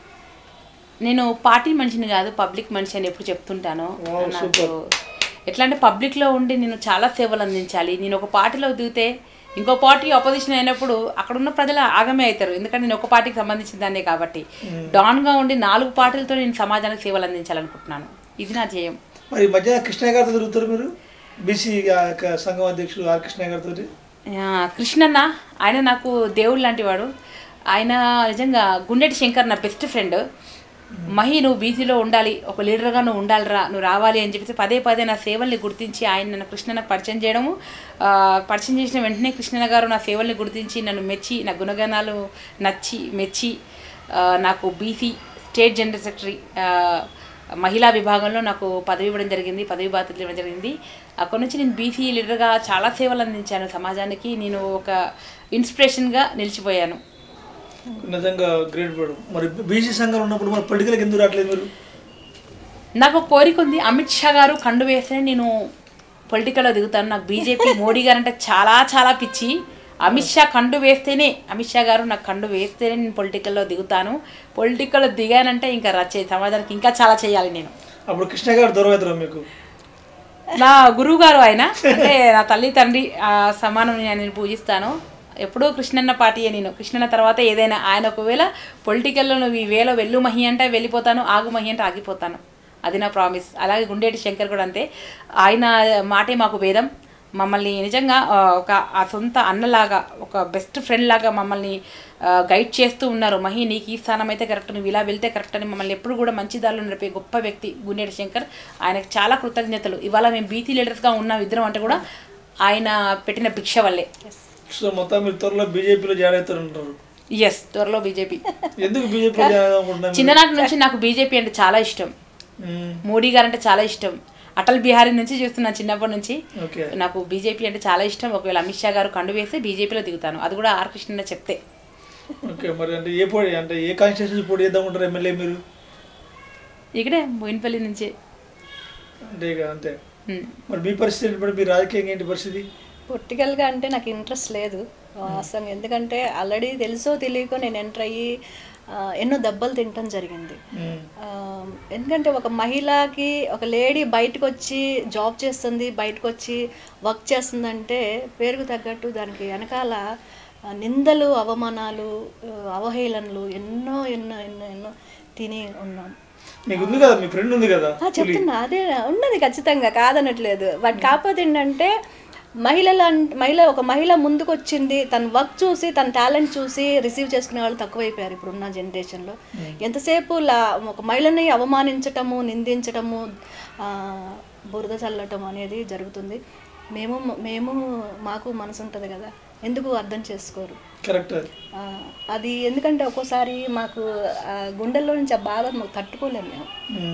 B: నేను పార్టీ మనిషిని కాదు పబ్లిక్ మనిషి అని ఎప్పుడు చెప్తుంటాను
A: Wow,
B: నాకు
A: super.
B: ఎట్లా అంటే పబ్లిక్లో ఉండి నేను చాలా సేవలు అందించాలి నేను ఒక పార్టీలో దిగితే ఇంకో పార్టీ ఆపోజిషన్ అయినప్పుడు అక్కడ ఉన్న ప్రజలు ఆగమే అవుతారు ఎందుకంటే నేను ఒక పార్టీకి సంబంధించిన దాన్నే కాబట్టి డాన్గా ఉండి నాలుగు పార్టీలతో నేను సమాజానికి సేవలు అందించాలనుకుంటున్నాను ఇది నా ధ్యేయం
A: మరి ఈ మధ్య కృష్ణ గారితో తిరుగుతారు మీరు బీసీ సంఘం అధ్యక్షుడు ఆర్ కృష్ణ గారితో
B: ఆ, కృష్ణన్న ఆయన నాకు దేవుడు లాంటి వాడు ఆయన నిజంగా గుండెటి శంకర్ నా బెస్ట్ ఫ్రెండ్ మహి నువ్వు బీసీలో ఉండాలి ఒక లీడర్గా నువ్వు ఉండాలిరా నువ్వు రావాలి అని చెప్పేసి పదే పదే నా సేవల్ని గుర్తించి ఆయన నన్ను కృష్ణన్న పరిచయం చేయడము ఆ, పరిచయం చేసిన వెంటనే కృష్ణన్న గారు నా సేవల్ని గుర్తించి నన్ను మెచ్చి నా గుణగణాలు నచ్చి మెచ్చి ఆ, నాకు బీసీ స్టేట్ జనరల్ సెక్రటరీ మహిళా విభాగంలో నాకు పదవి ఇవ్వడం జరిగింది పదవి బాధ్యతలు ఇవ్వడం జరిగింది అక్కడి నుంచి నేను బీసీ లీడర్గా చాలా సేవలు అందించాను సమాజానికి నేను ఒక ఇన్స్పిరేషన్గా నిలిచిపోయాను
A: నిజంగా గ్రేట్ మేడం మరి బీసీ సంఘాలు ఉన్నప్పుడు మరి పొలిటికల్కి ఎందుకు రావట్లేదు మీరు
B: నాకు ఒక కోరిక ఉంది అమిత్ షా గారు కండు వేస్తే నేను పొలిటికల్లో దిగుతాను నాకు బీజేపీ మోడీ గారు అంటే చాలా చాలా పిచ్చి అమిత్ షా కండు వేస్తేనే అమిత్ షా గారు నాకు కండు వేస్తేనే నేను పొలిటికల్లో దిగుతాను పొలిటికల్లో దిగానంటే ఇంకా రచ్చే సమాజానికి ఇంకా చాలా చేయాలి నేను
A: అప్పుడు కృష్ణ గారు దూరం అవుతారు మీకు
B: నా గురువు గారు ఆయన అంటే నా తల్లి తండ్రి ఆ, సమానం నేను పూజిస్తాను ఎప్పుడూ కృష్ణన్న పార్టీయే నేను కృష్ణన్న తర్వాత ఏదైనా ఆయన ఒకవేళ పొలిటికల్లో నువ్వు ఈ వేలో వెళ్ళు మహి అంటే వెళ్ళిపోతాను ఆగు మహి అంటే ఆగిపోతాను అది నా ప్రామిస్ అలాగే గుండేటి శంకర్ కూడా అంతే ఆయన మాటే మాకు వేదం మమ్మల్ని నిజంగా ఆ, ఒక ఆ సొంత అన్నలాగా ఒక బెస్ట్ ఫ్రెండ్ లాగా మమ్మల్ని ఆ, గైడ్ చేస్తూ ఉన్నారు మహి నీకు ఈ స్థానం అయితే కరెక్ట్ నువ్వు ఇలా వెళ్తే కరెక్ట్ అని మమ్మల్ని ఎప్పుడు కూడా మంచి దారిలో నడిపే గొప్ప వ్యక్తి గుండేటి శంకర్ ఆయనకు చాలా కృతజ్ఞతలు ఇవాళ మేము బీసీ లీడర్స్గా ఉన్నాం ఇద్దరం అంటే కూడా ఆయన పెట్టిన భిక్ష వల్లే
A: సో మొత్తం మీరు త్వరలో బీజేపీలో జాయిన్ అవుతారంటారు
B: ఎస్ త్వరలో బీజేపీ
A: ఎందుకు బీజేపీలో జాయిన్ అవుకుంటున్నారు
B: చిన్ననాటి నుంచి నాకు బీజేపీ అంటే చాలా ఇష్టం మోడీ గారు అంటే చాలా ఇష్టం అటల్ బిహారీ నుంచి చూస్తున్నాను చిన్నప్పటి నుంచి
A: ఓకే
B: నాకు బీజేపీ అంటే చాలా ఇష్టం ఒకవేళ అమిత్ షా గారు కండు వేస్తే బీజేపీలో దిగుతాను అది కూడా ఆర్ కృష్ణ చెప్తే
A: ఓకే మరి అంటే ఏ పోటీ అంటే ఏ కాన్స్టిట్యూషన్ పోటీ చేద్దాం ఉంటారు ఎమ్మెల్యే మీరు
B: ఇక్కడే బోయినపల్లి నుంచి
A: అంటే ఇక అంతే మరి మీ పరిస్థితి ఏంటి మరి మీ రాజకీయంగా ఏంటి పరిస్థితి
C: పొలిటికల్గా అంటే నాకు ఇంట్రెస్ట్ లేదు వాస్తవంగా ఎందుకంటే ఆల్రెడీ తెలుసో తెలియకో నేను ఎంటర్ అయ్యి ఆ, ఎన్నో దెబ్బలు తినటం జరిగింది
A: మ్మ్.
C: ఆ, ఎందుకంటే ఒక మహిళకి ఒక లేడీ బయటకు వచ్చి జాబ్ చేస్తుంది బయటకు వచ్చి వర్క్ చేస్తుందంటే పేరుకు తగ్గట్టు దానికి వెనకాల ఆ, నిందలు అవమానాలు ఆ, అవహేళనలు ఎన్నో ఎన్నో ఎన్నో ఎన్నో తిని ఉన్నాం
A: మీకు ఉంది కదా మీ ఫ్రెండ్ ఉంది కదా
C: ఆ, చెప్తున్నా అదే ఉన్నది ఖచ్చితంగా కాదనట్లేదు బట్ కాకపోతే ఏంటంటే మహిళల మహిళ ఒక మహిళ ముందుకు వచ్చింది తన వర్క్ చూసి తన టాలెంట్ చూసి రిసీవ్ చేసుకునే వాళ్ళు తక్కువైపోయారు ఇప్పుడున్న జనరేషన్లో ఎంతసేపు లా ఒక మహిళని అవమానించటము నిందించటము ఆ, బురద చల్లటం అనేది జరుగుతుంది మేము మేము మాకు మనసు ఉంటుంది కదా ఎందుకు అర్థం చేసుకోరు
A: కరెక్ట్
C: ఆ, అది ఎందుకంటే ఒక్కోసారి మాకు ఆ గుండెల్లో నుంచి ఆ బాధ మాకు తట్టుకోలేము మేము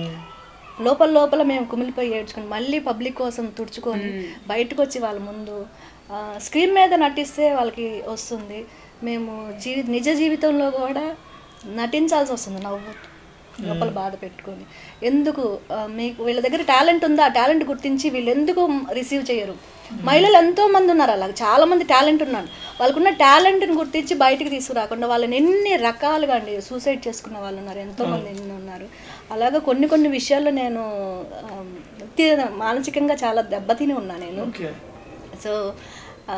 C: లోపల లోపల మేము కుమిలిపోయి ఏడ్చుకొని మళ్ళీ పబ్లిక్ కోసం తుడుచుకొని బయటకు వచ్చి వాళ్ళ ముందు ఆ, స్క్రీన్ మీద నటిస్తే వాళ్ళకి వస్తుంది మేము జీవి నిజ జీవితంలో కూడా నటించాల్సి వస్తుంది నవ్వు లోపల బాధ పెట్టుకొని ఎందుకు ఆ, మీకు వీళ్ళ దగ్గర టాలెంట్ ఉందా ఆ టాలెంట్ గుర్తించి వీళ్ళు ఎందుకు రిసీవ్ చేయరు మహిళలు ఎంతో మంది ఉన్నారు అలా చాలా మంది టాలెంట్ ఉన్నారు వాళ్ళకున్న టాలెంట్ని గుర్తించి బయటికి తీసుకురాకుండా వాళ్ళని ఎన్ని రకాలుగా అండి సూసైడ్ చేసుకున్న వాళ్ళు ఉన్నారు ఎంతో మంది ఎన్ని ఉన్నారు అలాగే కొన్ని కొన్ని విషయాల్లో నేను ఆ, తి- మానసికంగా చాలా దెబ్బతిని ఉన్నా నేను
A: ఓకే
C: సో ఆ,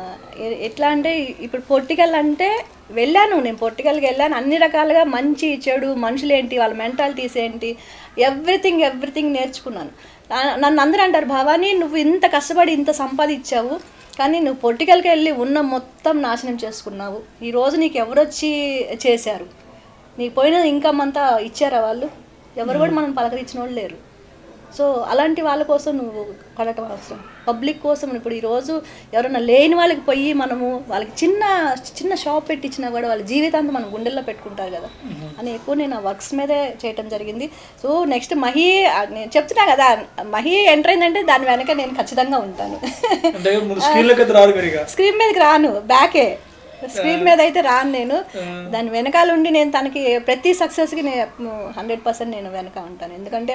C: ఎ- ఎట్లా అంటే ఇప్పుడు పొలిటికల్ అంటే వెళ్ళాను నేను పొలిటికల్కి వెళ్ళాను అన్ని రకాలుగా మంచి చెడు మనుషులు ఏంటి వాళ్ళ మెంటాలిటీస్ ఏంటి ఎవ్రీథింగ్ ఎవ్రీథింగ్ నేర్చుకున్నాను నా- నన్ను అందరూ అంటారు భవానీ నువ్వు ఇంత కష్టపడి ఇంత సంపాదించావు కానీ నువ్వు పొలిటికల్కి వెళ్ళి ఉన్న మొత్తం నాశనం చేసుకున్నావు ఈ రోజు నీకు ఎవరు వచ్చి చేశారు నీకు పోయిన ఇన్కమ్ అంతా ఇచ్చారా వాళ్ళు ఎవరు కూడా మనం పలకరించిన వాళ్ళు లేరు సో అలాంటి వాళ్ళ కోసం నువ్వు పడటం అవసరం పబ్లిక్ కోసం ఇప్పుడు ఈరోజు ఎవరైనా లేని వాళ్ళకి పోయి మనము వాళ్ళకి చిన్న చిన్న షాప్ పెట్టించినా కూడా వాళ్ళ జీవితాంతం మనం గుండెల్లో పెట్టుకుంటారు కదా అని ఎక్కువ నేను ఆ వర్క్స్ మీదే చేయటం జరిగింది సో నెక్స్ట్ మహి ఆ, నేను చెప్తున్నా కదా మహి ఎంటర్ అయిందంటే దాని వెనక నేను ఖచ్చితంగా ఉంటాను
A: అంటే ముందు స్క్రీన్లోకి అయితే రారు మీరు ఇక
C: స్క్రీన్ మీదకి రాను బ్యాకే స్క్రీన్ మీద అయితే రాను నేను దాని వెనకాల ఉండి నేను తనకి ప్రతి సక్సెస్కి నేను హండ్రెడ్ పర్సెంట్ నేను వెనక ఉంటాను ఎందుకంటే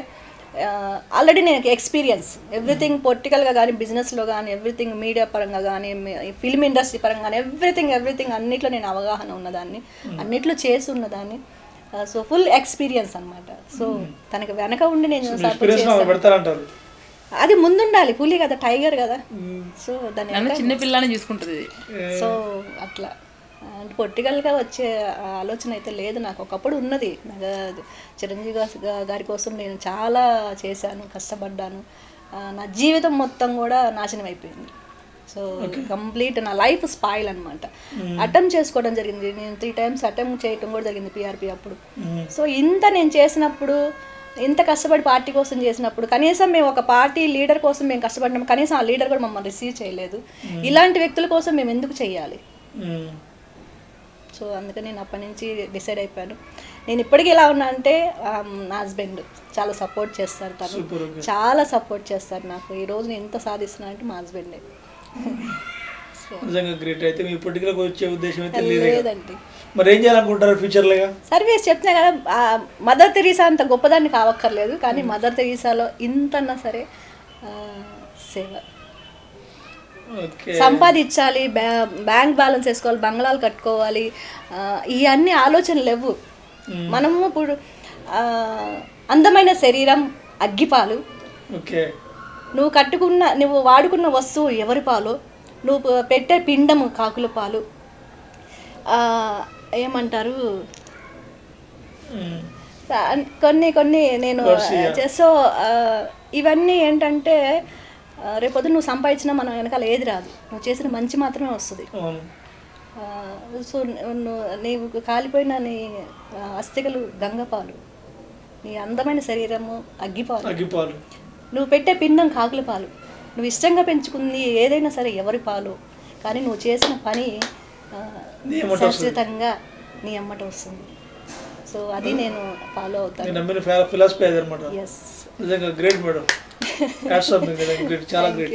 C: ఆల్రెడీ నేను ఎక్స్పీరియన్స్ ఎవ్రీథింగ్ పొలిటికల్గా కానీ బిజినెస్లో కానీ ఎవ్రీథింగ్ మీడియా పరంగా కానీ ఫిల్మ్ ఇండస్ట్రీ పరంగా కానీ ఎవ్రీథింగ్ ఎవ్రీథింగ్ అన్నిట్లో నేను అవగాహన ఉన్నదాన్ని అన్నిట్లో చేసి ఉన్నదాన్ని సో ఫుల్ ఎక్స్పీరియన్స్ అన్నమాట సో తనకి వెనక ఉండి నేను support
A: ఎక్స్పీరియన్స్
C: చేస్తాను.
A: పెడతారంటారు
C: అది ముందుండాలి పులి కదా టైగర్ కదా సో దాని
B: నన్ను
C: వెనక
B: చిన్న పిల్లని చూసుకుంటుంది ఇది.
C: సో అట్లా అంటే పొలిటికల్గా వచ్చే ఆ ఆలోచన అయితే లేదు నాకు ఒకప్పుడు ఉన్నది నాకు అది చిరంజీవి గా- గా- గారి కోసం నేను చాలా చేశాను కష్టపడ్డాను ఆ, నా జీవితం మొత్తం కూడా నాశనం అయిపోయింది సో కంప్లీట్ నా లైఫ్ స్పాయిల్ అనమాట అటెంప్ట్ చేసుకోవడం జరిగింది నేను త్రీ టైమ్స్ అటెంప్ట్ చేయటం కూడా జరిగింది పిఆర్పి అప్పుడు సో ఇంత నేను చేసినప్పుడు ఇంత కష్టపడి పార్టీ కోసం చేసినప్పుడు కనీసం మేము ఒక పార్టీ లీడర్ కోసం మేము కష్టపడినాం కనీసం ఆ లీడర్ కూడా మమ్మల్ని రిసీవ్ చేయలేదు ఇలాంటి వ్యక్తుల కోసం మేము ఎందుకు చేయాలి
A: మ్మ్.
C: సో అందుకని నేను అప్పటి నుంచి డిసైడ్ అయిపోయాను నేను ఇప్పటికీ ఎలా ఉన్నా అంటే ఆమ్, నా హస్బెండ్ చాలా సపోర్ట్ చేస్తారు తను
A: Super, okay.
C: చాలా సపోర్ట్ చేస్తారు నాకు ఈ రోజు నేను ఎంత సాధిస్తున్నా అంటే మా హస్బెండే సో
A: నిజంగా గ్రేట్ అయితే మీ పొలిటికల్కి వచ్చే ఉద్దేశం అయితే లేదు ఇక.
C: లేదండి
A: మరి ఏం చేయాలనుకుంటారు ఫ్యూచర్లో ఇక?
C: సర్వీస్ చెప్తున్నా కదా ఆ, మదర్ తెరీసా అంత గొప్పదాన్ని కావక్కర్లేదు కానీ మదర్ తెరీసాలో ఇంతన్నా సరే ఆ, సేవ
A: ఓకే
C: సంపాదించాలి బ్యా- బ్యాంక్ బ్యాలెన్స్ వేసుకోవాలి బంగ్లాలు కట్టుకోవాలి ఆ, ఇవన్నీ ఆలోచనలు లేవు మనము ఇప్పుడు ఆ, అందమైన శరీరం అగ్గిపాలు
A: ఓకే
C: నువ్వు కట్టుకున్న నువ్వు వాడుకున్న వస్తువు ఎవరి పాలు నువ్వు పెట్టే పిండము కాకుల పాలు ఆ, ఏమంటారు
A: ఉమ్.
C: ఆ, కొన్ని కొన్ని నేను
A: Course, yeah.
C: చే- సో ఆ, ఇవన్నీ ఏంటంటే ఆ, రేపొద్దు నువ్వు సంపాదించినా మనం వెనకాల ఏది రాదు నువ్వు చేసిన మంచి మాత్రమే వస్తుంది
A: అవును
C: ఆ, సో నువ్వు నీవు కాలిపోయిన నీ ఆ, అస్థికలు గంగపాలు నీ అందమైన శరీరము అగ్గిపాలు
A: అగ్గిపాలు
C: నువ్వు పెట్టే పిండం కాకుల పాలు నువ్వు ఇష్టంగా పెంచుకుంది ఏదైనా సరే ఎవరి పాలు కానీ నువ్వు చేసిన పని ఆ,
A: నీ ఎమ్మట వస్తుంది.
C: శాశ్వతంగా నీ అమ్మట వస్తుంది సో అది నేను ఫాలో అవుతాను
A: నేను నమ్మిన ఫిలాసఫీ అదనమాట
C: ఎస్
A: నిజంగా గ్రేట్ మేడం హ్యాట్స్ ఆఫ్ మీకు నిజంగా గ్రేట్ చాలా గ్రేట్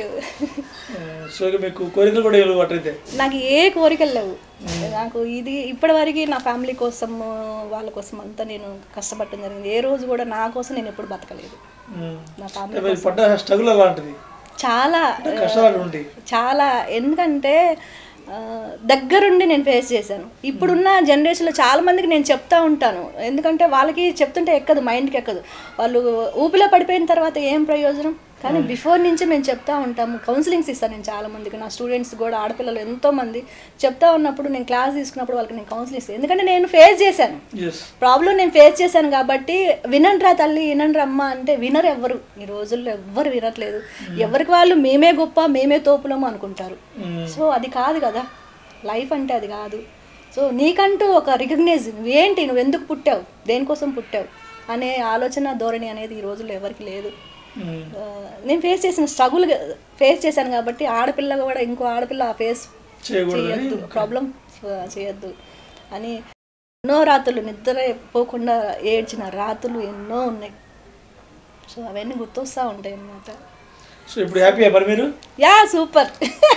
A: సో ఇక మీకు కోరికలు కూడా ఏమి అట్లయితే
C: నాకు ఏ కోరికలు లేవు నాకు ఇది ఇప్పటివరకు నా ఫ్యామిలీ కోసం వాళ్ళ కోసం అంతా నేను కష్టపడటం జరిగింది ఏ రోజు కూడా నా కోసం నేను ఎప్పుడు బతకలేదు నా ఫ్యామిలీ
A: మీరు పడ్డ స్ట్రగుల్ అలాంటిది
C: చాలా
A: అంటే కష్టాలు ఉంటాయి
C: చాలా ఎందుకంటే ఆ, దగ్గరుండి నేను ఫేస్ చేశాను ఇప్పుడున్న జనరేషన్లో చాలా మందికి నేను చెప్తా ఉంటాను ఎందుకంటే వాళ్ళకి చెప్తుంటే ఎక్కదు మైండ్కి ఎక్కదు వాళ్ళు ఊపిలో పడిపోయిన తర్వాత ఏం ప్రయోజనం కానీ బిఫోర్ నుంచి మేము చెప్తా ఉంటాము కౌన్సిలింగ్స్ ఇస్తాను నేను చాలా మందికి నా స్టూడెంట్స్ కూడా ఆడపిల్లలు ఎంతో మంది చెప్తా ఉన్నప్పుడు నేను క్లాస్ తీసుకున్నప్పుడు వాళ్ళకి నేను కౌన్సిలింగ్ ఇస్తాను ఎందుకంటే నేను ఫేస్ చేశాను
A: ఎస్
C: ప్రాబ్లం నేను ఫేస్ చేశాను కాబట్టి వినండ్రా తల్లి వినండ్రా అమ్మ అంటే వినరు ఎవ్వరు ఈ రోజుల్లో ఎవ్వరు వినట్లేదు ఎవరికి వాళ్ళు మేమే గొప్ప మేమే తోపులము అనుకుంటారు సో అది కాదు కదా లైఫ్ అంటే అది కాదు సో నీకంటూ ఒక రికగ్నైజ్ నువ్వేంటి నువ్వు ఎందుకు పుట్టావు దేనికోసం పుట్టావు అనే ఆలోచన ధోరణి అనేది ఈ రోజుల్లో ఎవరికి లేదు ఆ, నేను ఫేస్ చేసిన స్ట్రగుల్ ఫేస్ చేశాను కాబట్టి ఆడపిల్ల కూడా ఇంకో ఆడపిల్ల ఫేస్
A: చేయకూడదని
C: చేయొద్దు ప్రాబ్లం చేయొద్దు అని ఎన్నో రాత్రులు నిద్ర పోకుండా ఏడ్చిన రాత్రులు ఎన్నో ఉన్నాయి సో అవన్నీ గుర్తొస్తూ ఉంటాయి అన్నమాట
A: సో ఇప్పుడు హ్యాపీయా మరి మీరు
C: యా సూపర్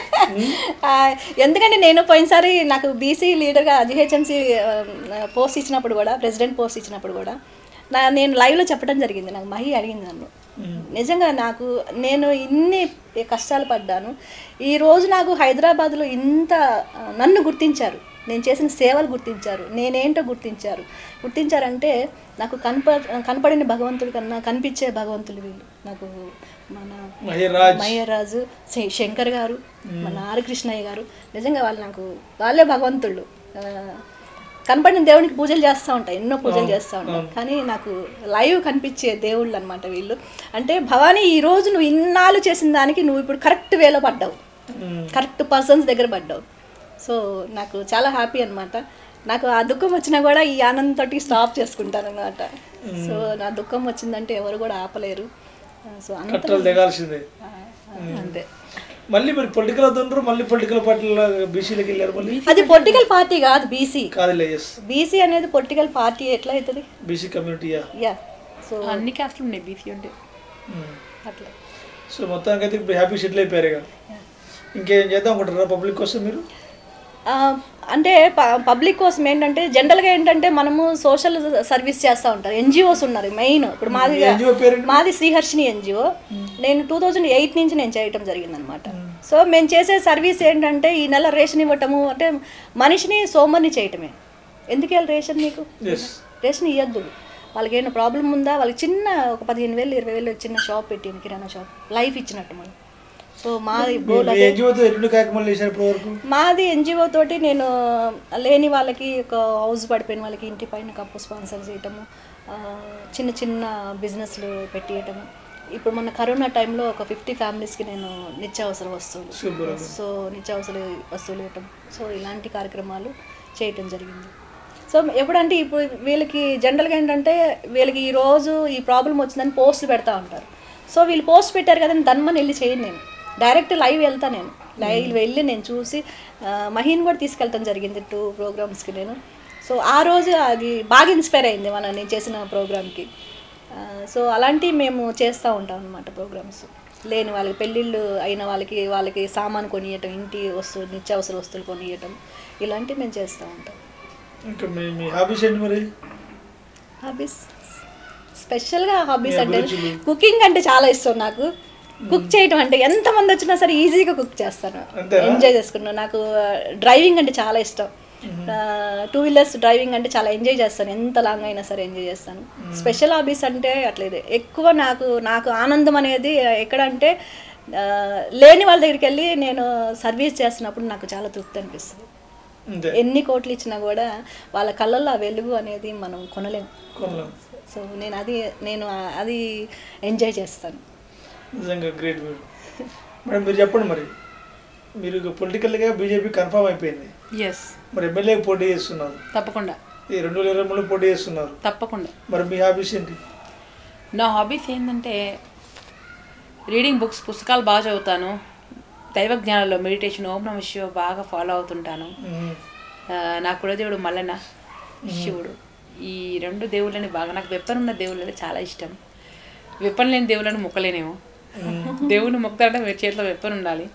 C: ఎందుకంటే నేను పోయినసారి నాకు బీసీ లీడర్గా జిహెచ్ఎంసీ పోస్ట్ ఇచ్చినప్పుడు కూడా ప్రెసిడెంట్ పోస్ట్ ఇచ్చినప్పుడు కూడా నా నేను లైవ్లో చెప్పడం జరిగింది నాకు మహి అడిగింది నన్ను నిజంగా నాకు నేను ఇన్ని కష్టాలు పడ్డాను ఈ రోజు నాకు హైదరాబాద్లో ఇంత ఆ, నన్ను గుర్తించారు నేను చేసిన సేవలు గుర్తించారు నేనేంటో గుర్తించారు గుర్తించారంటే నాకు కనప కనపడిన భగవంతుడి కన్నా కనిపించే భగవంతులు వీళ్ళు నాకు మన
A: మహిరాజ్
C: మయ్యరాజు శ- శంకర్ గారు మన ఆర్ కృష్ణయ్య గారు నిజంగా వాళ్ళు నాకు వాళ్ళే భగవంతుళ్ళు ఆ, కనపడిన దేవునికి పూజలు చేస్తూ ఉంటాయి ఎన్నో పూజలు చేస్తూ ఉంటాయి కానీ నాకు లైవ్ కనిపించే దేవుళ్ళు అనమాట వీళ్ళు అంటే భవానీ ఈ రోజు నువ్వు ఇన్నాళ్ళు చేసిన దానికి నువ్వు ఇప్పుడు కరెక్ట్ వేలో పడ్డావు కరెక్ట్ పర్సన్స్ దగ్గర పడ్డావు సో నాకు చాలా హ్యాపీ అనమాట నాకు ఆ దుఃఖం వచ్చినా కూడా ఈ ఆనందంతో స్టాప్ చేసుకుంటాను అనమాట సో నా దుఃఖం వచ్చిందంటే ఎవరు కూడా ఆపలేరు సో అంత
A: కట్టలు దిగాల్సిందే
C: ఆ, అంతే
A: మళ్ళీ మరి పొలిటికల్ అవుతుండ్రు మళ్ళీ పొలిటికల్ పార్టీల బీసీలకు వెళ్ళారు మళ్ళీ
C: అది పొలిటికల్ పార్టీ కాదు బీసీ
A: కాదులే ఎస్
C: బీసీ అనేది పొలిటికల్ పార్టీ ఎట్లా అవుతుంది
A: బీసీ కమ్యూనిటీయా
C: యా సో
B: అన్ని క్యాస్ట్లు ఉన్నాయి బీసీ ఉంటే
C: అట్లా
A: సో మొత్తానికి అయితే ఇప్పుడు హ్యాపీ సెటిల్ అయిపోయారు ఇక ఇంకేం చేద్దాం అనుకుంటారా పబ్లిక్ కోసం మీరు
C: ఆ, అంటే పబ్లిక్ కోసం ఏంటంటే జనరల్గా ఏంటంటే మనము సోషల్ సర్వీస్ చేస్తూ ఉంటారు ఎన్జిఓస్ ఉన్నారు మెయిన్ ఇప్పుడు మాది
A: NGO పేరేంటి?
C: మాది శ్రీహర్షిని ఎన్జిఓ నేను టూ థౌజండ్ ఎయిట్ నుంచి నేను చేయటం జరిగిందనమాట సో మేము చేసే సర్వీస్ ఏంటంటే ఈ నెల రేషన్ ఇవ్వటము అంటే మనిషిని సోమర్ని చేయటమే ఎందుకు వెళ్ళి రేషన్ నీకు
A: ఎస్
C: రేషన్ ఇవ్వద్దు వాళ్ళకి ఏమైనా ప్రాబ్లం ఉందా వాళ్ళకి చిన్న ఒక పదిహేను వేలు ఇరవై వేలు చిన్న షాప్ పెట్టింది కిరాణా షాప్ లైఫ్ ఇచ్చినట్టు మనం సో మాది బోల్
A: మీ ఎన్జిఓతో ఎన్ని కార్యక్రమాలు చేశారు ఇప్పటి వరకు
C: మాది ఎన్జిఓ తోటి నేను లేని వాళ్ళకి ఒక హౌస్ పడిపోయిన వాళ్ళకి ఇంటి పైన కప్పు స్పాన్సర్ చేయటము ఆ, చిన్న చిన్న బిజినెస్లు పెట్టియటము ఇప్పుడు మన కరోనా టైంలో ఒక ఫిఫ్టీ ఫ్యామిలీస్కి నేను నిత్యావసర వస్తువులు
A: Super.
C: సో నిత్యావసర వస్తువులు ఇవ్వటం సో ఇలాంటి కార్యక్రమాలు చేయటం జరిగింది సో ఎప్పుడంటే ఇప్పుడు వీళ్ళకి జనరల్గా ఏంటంటే వీళ్ళకి ఈ రోజు ఈ ప్రాబ్లం వచ్చిందని పోస్టులు పెడతా ఉంటారు సో వీళ్ళు పోస్ట్ పెట్టారు కదని దన్మని వెళ్ళి చేయను నేను డైరెక్ట్ లైవ్ వెళ్తా నేను లైవ్ వెళ్ళి నేను చూసి ఆ, మహీన్ కూడా తీసుకెళ్ళటం జరిగింది టూ ప్రోగ్రామ్స్కి నేను సో ఆ రోజు అది బాగా ఇన్స్పైర్ అయింది మన నేను చేసిన ప్రోగ్రామ్కి సో అలాంటివి మేము చేస్తూ ఉంటాం అనమాట ప్రోగ్రామ్స్ లేని వాళ్ళకి పెళ్ళిళ్ళు అయిన వాళ్ళకి వాళ్ళకి సామాన్ కొనియటం ఇంటి వస్తువు నిత్యావసర వస్తువులు కొనియటం ఇలాంటివి మేము చేస్తూ ఉంటాం
A: ఇంకా మీ మీ హాబీస్ ఏంటి మరి
C: హాబీస్ స్పెషల్గా హాబీస్
A: మీ
C: అంటే
A: అభిరుచులు?
C: కుకింగ్ అంటే చాలా ఇష్టం నాకు కుక్ చేయటం అంటే ఎంతమంది వచ్చినా సరే ఈజీగా కుక్ చేస్తాను
A: అంతేనా?
C: ఎంజాయ్ చేసుకున్నాను నాకు డ్రైవింగ్ అంటే చాలా ఇష్టం టూ వీలర్స్ డ్రైవింగ్ అంటే చాలా ఎంజాయ్ చేస్తాను ఎంత లాంగ్ అయినా సరే ఎంజాయ్ చేస్తాను స్పెషల్ హాబీస్ అంటే అట్లేదు ఎక్కువ నాకు నాకు ఆనందం అనేది ఎక్కడ అంటే ఆ, లేని వాళ్ళ దగ్గరికి వెళ్ళి నేను సర్వీస్ చేస్తున్నప్పుడు నాకు చాలా తృప్తి అనిపిస్తుంది
A: అంతే
C: ఎన్ని కోట్లు ఇచ్చినా కూడా వాళ్ళ కళ్ళల్లో ఆ వెలుగు అనేది మనం కొనలేం
A: కొనలేం
C: సో నేను అది నేను ఆ- అది ఎంజాయ్ చేస్తాను
A: నిజంగా గ్రేట్ మేడం మేడం మీరు చెప్పండి మరి మీరు పొలిటికల్గా బీజేపీ కన్ఫర్మ్ అయిపోయింది
B: ఎస్
A: మరి ఎమ్మెల్యే పోటీ చేస్తున్నారు
B: తప్పకుండా
A: ఈ రెండు వేల ఇరవై మూడులో పోటీ చేస్తున్నారు
B: తప్పకుండా
A: మరి మీ హాబీస్ ఏంటి
B: నా హాబీస్ ఏంటంటే రీడింగ్ బుక్స్ పుస్తకాలు బాగా చదువుతాను దైవ జ్ఞానంలో మెడిటేషన్ ఓం నమ శివ బాగా ఫాలో అవుతుంటాను
A: మ్మ్.
B: ఆ, నా కులదేవుడు మల్లన్న శివుడు ఈ రెండు దేవుళ్ళని బాగా నాకు వెప్పన్ ఉన్న దేవుళ్ళని చాలా ఇష్టం వెప్పన్ లేని దేవుళ్ళని మొక్కలేనేమో దేవుని మొక్కాలంటే మీ చేతిలో వెప్పన్ ఉండాలి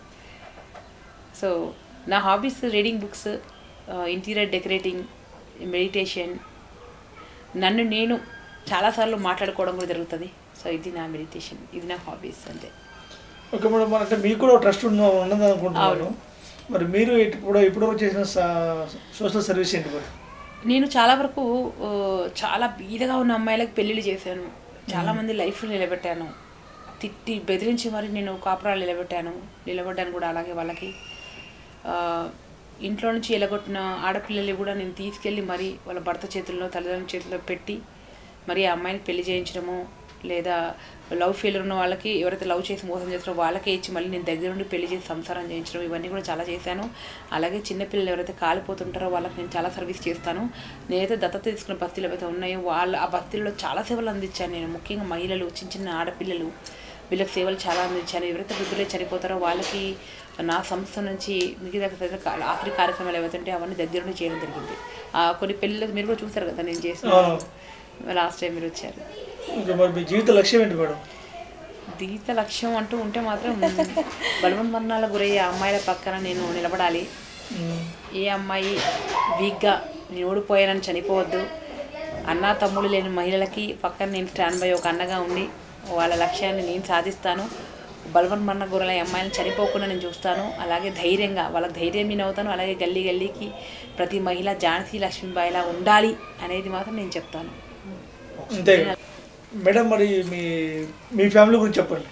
B: సో నా hobbies reading books interior decorating meditation నన్ను నేను చాలాసార్లు మాట్లాడుకోవడం కూడా జరుగుతుంది సో ఇది నా మెడిటేషన్ ఇది నా హాబీస్ అంతే
A: ఓకే మేడం అంటే మీకు కూడా ట్రస్ట్ ఉన్న ఉన్నది అనుకుంటున్నాను
B: అవును.
A: మరి మీరు ఇప్పుడు ఇప్పుడు చేసిన సోషల్ సర్వీస్ ఏంటి మరి
B: నేను చాలా వరకు ఆ, చాలా బీదగా ఉన్న అమ్మాయిలకు పెళ్ళిళ్ళు చేశాను చాలా మంది లైఫ్లో నిలబెట్టాను తిట్టి బెదిరించి మరి నేను కాపురాలు నిలబెట్టాను నిలబడ్డాను కూడా అలాగే వాళ్ళకి ఆ, ఇంట్లో నుంచి ఎలగొట్టిన ఆడపిల్లల్ని కూడా నేను తీసుకెళ్ళి మరి వాళ్ళ భర్త చేతుల్లో తల్లిదండ్రుల చేతుల్లో పెట్టి మరి ఆ అమ్మాయిని పెళ్లి చేయించడము లేదా లవ్ ఫెయిల్యూర్ ఉన్న వాళ్ళకి ఎవరైతే లవ్ చేసి మోసం చేస్తారో వాళ్ళకే ఇచ్చి మళ్ళీ నేను దగ్గర నుండి పెళ్లి చేసి సంసారం చేయించడం ఇవన్నీ కూడా చాలా చేశాను అలాగే చిన్నపిల్లలు ఎవరైతే కాలిపోతుంటారో వాళ్ళకి నేను చాలా సర్వీస్ చేస్తాను నేనైతే దత్తత తీసుకున్న బస్తీలు ఏవైతే ఉన్నాయో వాళ్ళ ఆ బస్తీల్లో చాలా సేవలు అందించాను నేను ముఖ్యంగా మహిళలు చిన్న చిన్న ఆడపిల్లలు వీళ్ళకి సేవలు చాలా అందించాను ఎవరైతే వృద్ధులే చనిపోతారో వాళ్ళకి నా సంస్థ నుంచి మిగతా తదితర కా- ఆఖరి కార్యక్రమాలు ఏవైతే ఉంటే అవన్నీ దగ్గర నుండి చేయడం జరిగింది ఆ కొన్ని పెళ్ళిళ్ళకి మీరు కూడా చూసారు కదా నేను చేసిన
A: అవును.
B: లాస్ట్ టైం మీరు వచ్చారు
A: ఇంకా మరి మీ జీవిత లక్ష్యం ఏంటి మేడం
B: జీవిత లక్ష్యం అంటూ ఉంటే మాత్రం బలవన్ మరణాల గురయ్యే అమ్మాయిల పక్కన నేను నిలబడాలి
A: మ్మ్.
B: ఏ అమ్మాయి వీక్గా నేను ఓడిపోయానని చనిపోవద్దు అన్న తమ్ముడు లేని మహిళలకి పక్కన నేను స్టాండ్ బై ఒక అన్నగా ఉండి వాళ్ళ లక్ష్యాన్ని నేను సాధిస్తాను బలవన్ మరణ గురల అమ్మాయిలను చనిపోకుండా నేను చూస్తాను అలాగే ధైర్యంగా వాళ్ళ ధైర్యం నేను అవుతాను అలాగే గల్లీ గల్లీకి ప్రతి మహిళ ఝాన్సీ లక్ష్మీబాయిలా ఉండాలి అనేది మాత్రం నేను చెప్తాను
A: అంతే మేడం మరి మీ మీ ఫ్యామిలీ గురించి చెప్పండి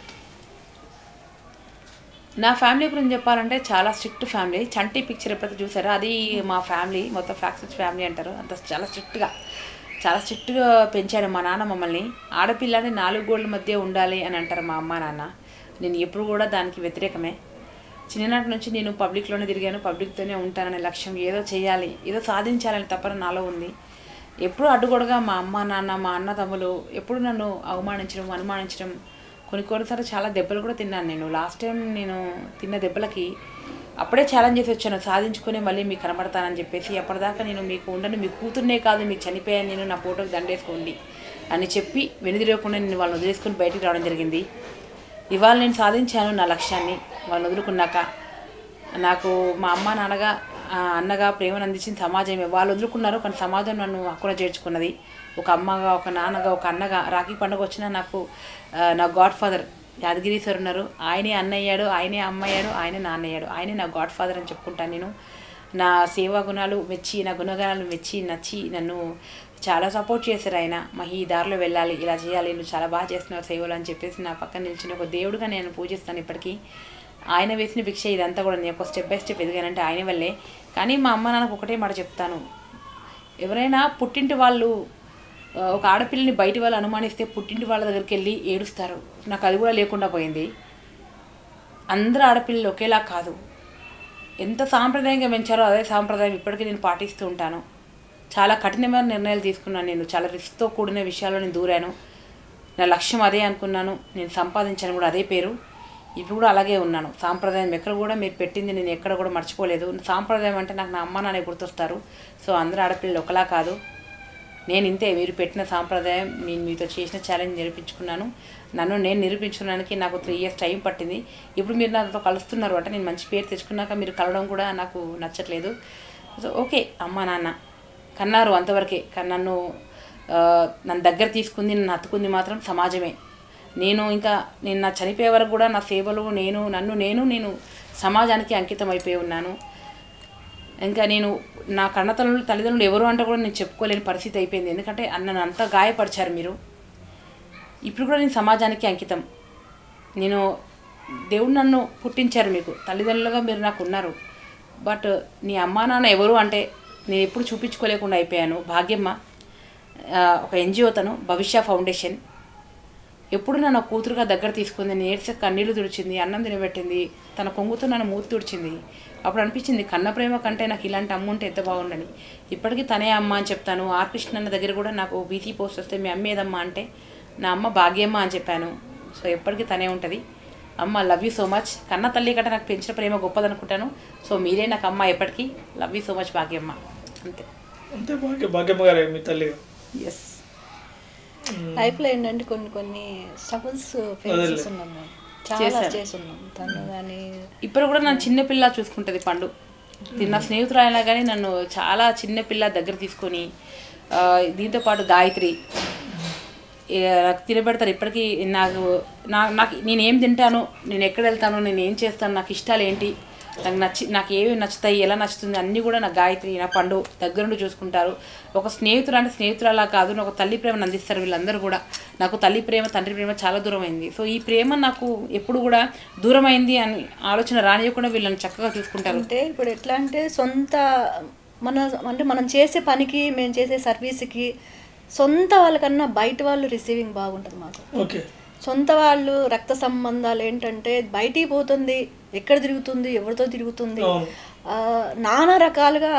B: నా ఫ్యామిలీ గురించి చెప్పాలంటే చాలా స్ట్రిక్ట్ ఫ్యామిలీ చంటి పిక్చర్ ఎప్పుడైతే చూసారో అది మా ఫ్యామిలీ మొత్తం ఫ్యాక్సెస్ ఫ్యామిలీ అంటారు అంత చాలా స్ట్రిక్ట్గా చాలా స్ట్రిక్ట్గా పెంచాడు మా నాన్న మమ్మల్ని ఆడపిల్లని నాలుగు గోళ్ళ మధ్య ఉండాలి అని అంటారు మా అమ్మ నాన్న నేను ఎప్పుడు కూడా దానికి వ్యతిరేకమే చిన్ననాటి నుంచి నేను పబ్లిక్లోనే తిరిగాను పబ్లిక్తోనే ఉంటాననే లక్ష్యం ఏదో చేయాలి ఏదో సాధించాలని తపన నాలో ఉంది ఎప్పుడు అడ్డుగోడగా మా అమ్మ నాన్న మా అన్న తమ్ములు ఎప్పుడు నన్ను అవమానించడం అనుమానించడం కొన్ని కొన్నిసార్లు చాలా దెబ్బలు కూడా తిన్నాను నేను లాస్ట్ టైం నేను తిన్న దెబ్బలకి అప్పుడే ఛాలెంజ్ చేసి వచ్చాను సాధించుకొని మళ్ళీ మీకు కనబడతానని చెప్పేసి అప్పటిదాకా నేను మీకు ఉండను మీ కూతుర్నే కాదు మీకు చనిపోయాను నేను నా ఫోటోకి దండేసుకోండి అని చెప్పి వెనుదిరగకుండా నేను వాళ్ళని వదిలేసుకొని బయటికి రావడం జరిగింది ఇవాళ నేను సాధించాను నా లక్ష్యాన్ని వాళ్ళని వదులుకున్నాక నాకు మా అమ్మ నాన్నగా ఆ, అన్నగా ప్రేమను అందించిన సమాజమే వాళ్ళు వదులుకున్నారు కానీ సమాజం నన్ను హక్కున చేర్చుకున్నది ఒక అమ్మగా ఒక నాన్నగా ఒక అన్నగా రాఖీ పండుగ వచ్చినా నాకు ఆ, నా గాడ్ ఫాదర్ యాదగిరి సార్ ఉన్నారు ఆయనే అన్నయ్యాడు ఆయనే అమ్మయ్యాడు ఆయనే నాన్నయ్యాడు ఆయనే నా గాడ్ ఫాదర్ అని చెప్పుకుంటాను నేను నా సేవా గుణాలు మెచ్చి నా గుణగణాలు మెచ్చి నచ్చి నన్ను చాలా సపోర్ట్ చేశారు ఆయన మా ఈ దారిలో వెళ్ళాలి ఇలా చేయాలి నువ్వు చాలా బాగా చేస్తున్నావు సేవలు అని చెప్పేసి నా పక్కన నిలిచిన ఒక దేవుడుగా నేను పూజిస్తాను ఇప్పటికీ ఆయన వేసిన భిక్ష ఇదంతా కూడా నేను ఒక స్టెప్ బై స్టెప్ ఎదిగానంటే ఆయన వల్లే కానీ మా అమ్మ నాన్నకు ఒకటే మాట చెప్తాను ఎవరైనా పుట్టింటి వాళ్ళు ఆ, ఒక ఆడపిల్లని బయటి వాళ్ళు అనుమానిస్తే పుట్టింటి వాళ్ళ దగ్గరికి వెళ్ళి ఏడుస్తారు నాకు అది కూడా లేకుండా పోయింది అందరు ఆడపిల్లలు ఒకేలా కాదు ఎంత సాంప్రదాయంగా పెంచారో అదే సాంప్రదాయం ఇప్పటికీ నేను పాటిస్తూ ఉంటాను చాలా కఠినమైన నిర్ణయాలు తీసుకున్నాను నేను చాలా రిస్క్తో కూడిన విషయాల్లో నేను దూరాను నా లక్ష్యం అదే అనుకున్నాను నేను సంపాదించాను కూడా అదే పేరు ఇప్పుడు కూడా అలాగే ఉన్నాను సాంప్రదాయం ఎక్కడ కూడా మీరు పెట్టింది నేను ఎక్కడ కూడా మర్చిపోలేదు సాంప్రదాయం అంటే నాకు నా అమ్మ నాన్న గుర్తొస్తారు సో అందరు ఆడపిల్లలు ఒకలా కాదు నేను ఇంతే మీరు పెట్టిన సాంప్రదాయం నేను మీతో చేసిన ఛాలెంజ్ నిరూపించుకున్నాను నన్ను నేను నిరూపించుకోవడానికి నాకు త్రీ ఇయర్స్ టైం పట్టింది ఇప్పుడు మీరు నాతో కలుస్తున్నారు అంటే నేను మంచి పేరు తెచ్చుకున్నాక మీరు కలవడం కూడా నాకు నచ్చట్లేదు సో ఓకే అమ్మ నాన్న కన్నారు అంతవరకే కానీ నన్ను ఆ, నన్ను దగ్గర తీసుకుంది నన్ను హత్తుకుంది మాత్రం సమాజమే నేను ఇంకా నేను నా చనిపోయే వరకు కూడా నా సేవలు నేను నన్ను నేను నేను సమాజానికి అంకితం అయిపోయి ఉన్నాను ఇంకా నేను నా కన్నతల్లు తల్లిదండ్రులు ఎవరు అంటే కూడా నేను చెప్పుకోలేని పరిస్థితి అయిపోయింది ఎందుకంటే నన్ను అంతా గాయపరిచారు మీరు ఇప్పుడు కూడా నేను సమాజానికి అంకితం నేను దేవుడు నన్ను పుట్టించారు మీకు తల్లిదండ్రులుగా మీరు నాకు ఉన్నారు బట్ నీ అమ్మా నాన్న ఎవరు అంటే నేను ఎప్పుడు చూపించుకోలేకుండా అయిపోయాను భాగ్యమ్మ ఆ, ఒక ఎన్జిఓ తను భవిష్య ఫౌండేషన్ ఎప్పుడు నన్ను కూతురుగా దగ్గర తీసుకుంది నేర్చ కన్నీళ్లు తుడిచింది అన్నం తినబెట్టింది తన కొంగుతో నన్ను మూతి తుడిచింది అప్పుడు అనిపించింది కన్న ప్రేమ కంటే నాకు ఇలాంటి అమ్మ ఉంటే ఎంత బాగుండని ఇప్పటికీ తనే అమ్మ అని చెప్తాను ఆర్ కృష్ణ అన్న దగ్గర కూడా నాకు బీసీ పోస్ట్ వస్తే మీ అమ్మ ఏదమ్మా అంటే నా అమ్మ భాగ్యమ్మ అని చెప్పాను సో ఎప్పటికీ తనే ఉంటుంది అమ్మ లవ్ యూ సో మచ్ కన్న తల్లి కంటే నాకు పెంచిన ప్రేమ గొప్పదనుకుంటాను సో మీరే నాకు అమ్మ ఎప్పటికీ love you so much Bhagyamma అంతే
A: అంతే భాగ్య భాగ్యమ్మ గారే మీ తల్లి
B: ఎస్
C: లైఫ్లో ఏంటంటే కొన్ని కొన్ని స్ట్రగుల్స్ ఫేస్ చేస్తున్నాం మేము చాలా
B: చేశారు.
C: చేస్తున్నాం తను కానీ
B: ఇప్పుడు కూడా నన్ను చిన్న పిల్ల చూసుకుంటుంది పండు ఇది నా స్నేహితురాలైనా కానీ నన్ను చాలా చిన్న పిల్ల దగ్గర తీసుకొని ఆ, దీంతో పాటు గాయత్రి ఏ, నాకు తినబెడతారు ఇప్పటికీ నాకు నా నాకు నేను ఏం తింటాను నేను ఎక్కడ వెళ్తాను నేను ఏం చేస్తాను నాకు ఇష్టాలు ఏంటి నాకు నచ్చి నాకు ఏవి నచ్చుతాయి ఎలా నచ్చుతుంది అన్నీ కూడా నా గాయత్రి నా పండు దగ్గరుండి చూసుకుంటారు ఒక స్నేహితుడు అంటే స్నేహితురాలా కాదు నాకు తల్లి ప్రేమను అందిస్తారు వీళ్ళందరూ కూడా నాకు తల్లి ప్రేమ తండ్రి ప్రేమ చాలా దూరం అయింది సో ఈ ప్రేమ నాకు ఎప్పుడు కూడా దూరం అయింది అని ఆలోచన రానియకుండా వీళ్ళని చక్కగా చూసుకుంటారు
C: అంటే ఇప్పుడు ఎట్లా అంటే సొంత మన అంటే మనం చేసే పనికి మేము చేసే సర్వీస్కి సొంత వాళ్ళకన్నా బయట వాళ్ళు రిసీవింగ్ బాగుంటుంది మాకు
A: ఓకే
C: సొంత వాళ్ళు రక్త సంబంధాలు ఏంటంటే బయటికి పోతుంది ఎక్కడ తిరుగుతుంది ఎవరితో తిరుగుతుంది
A: అవును.
C: ఆ, నానా రకాలుగా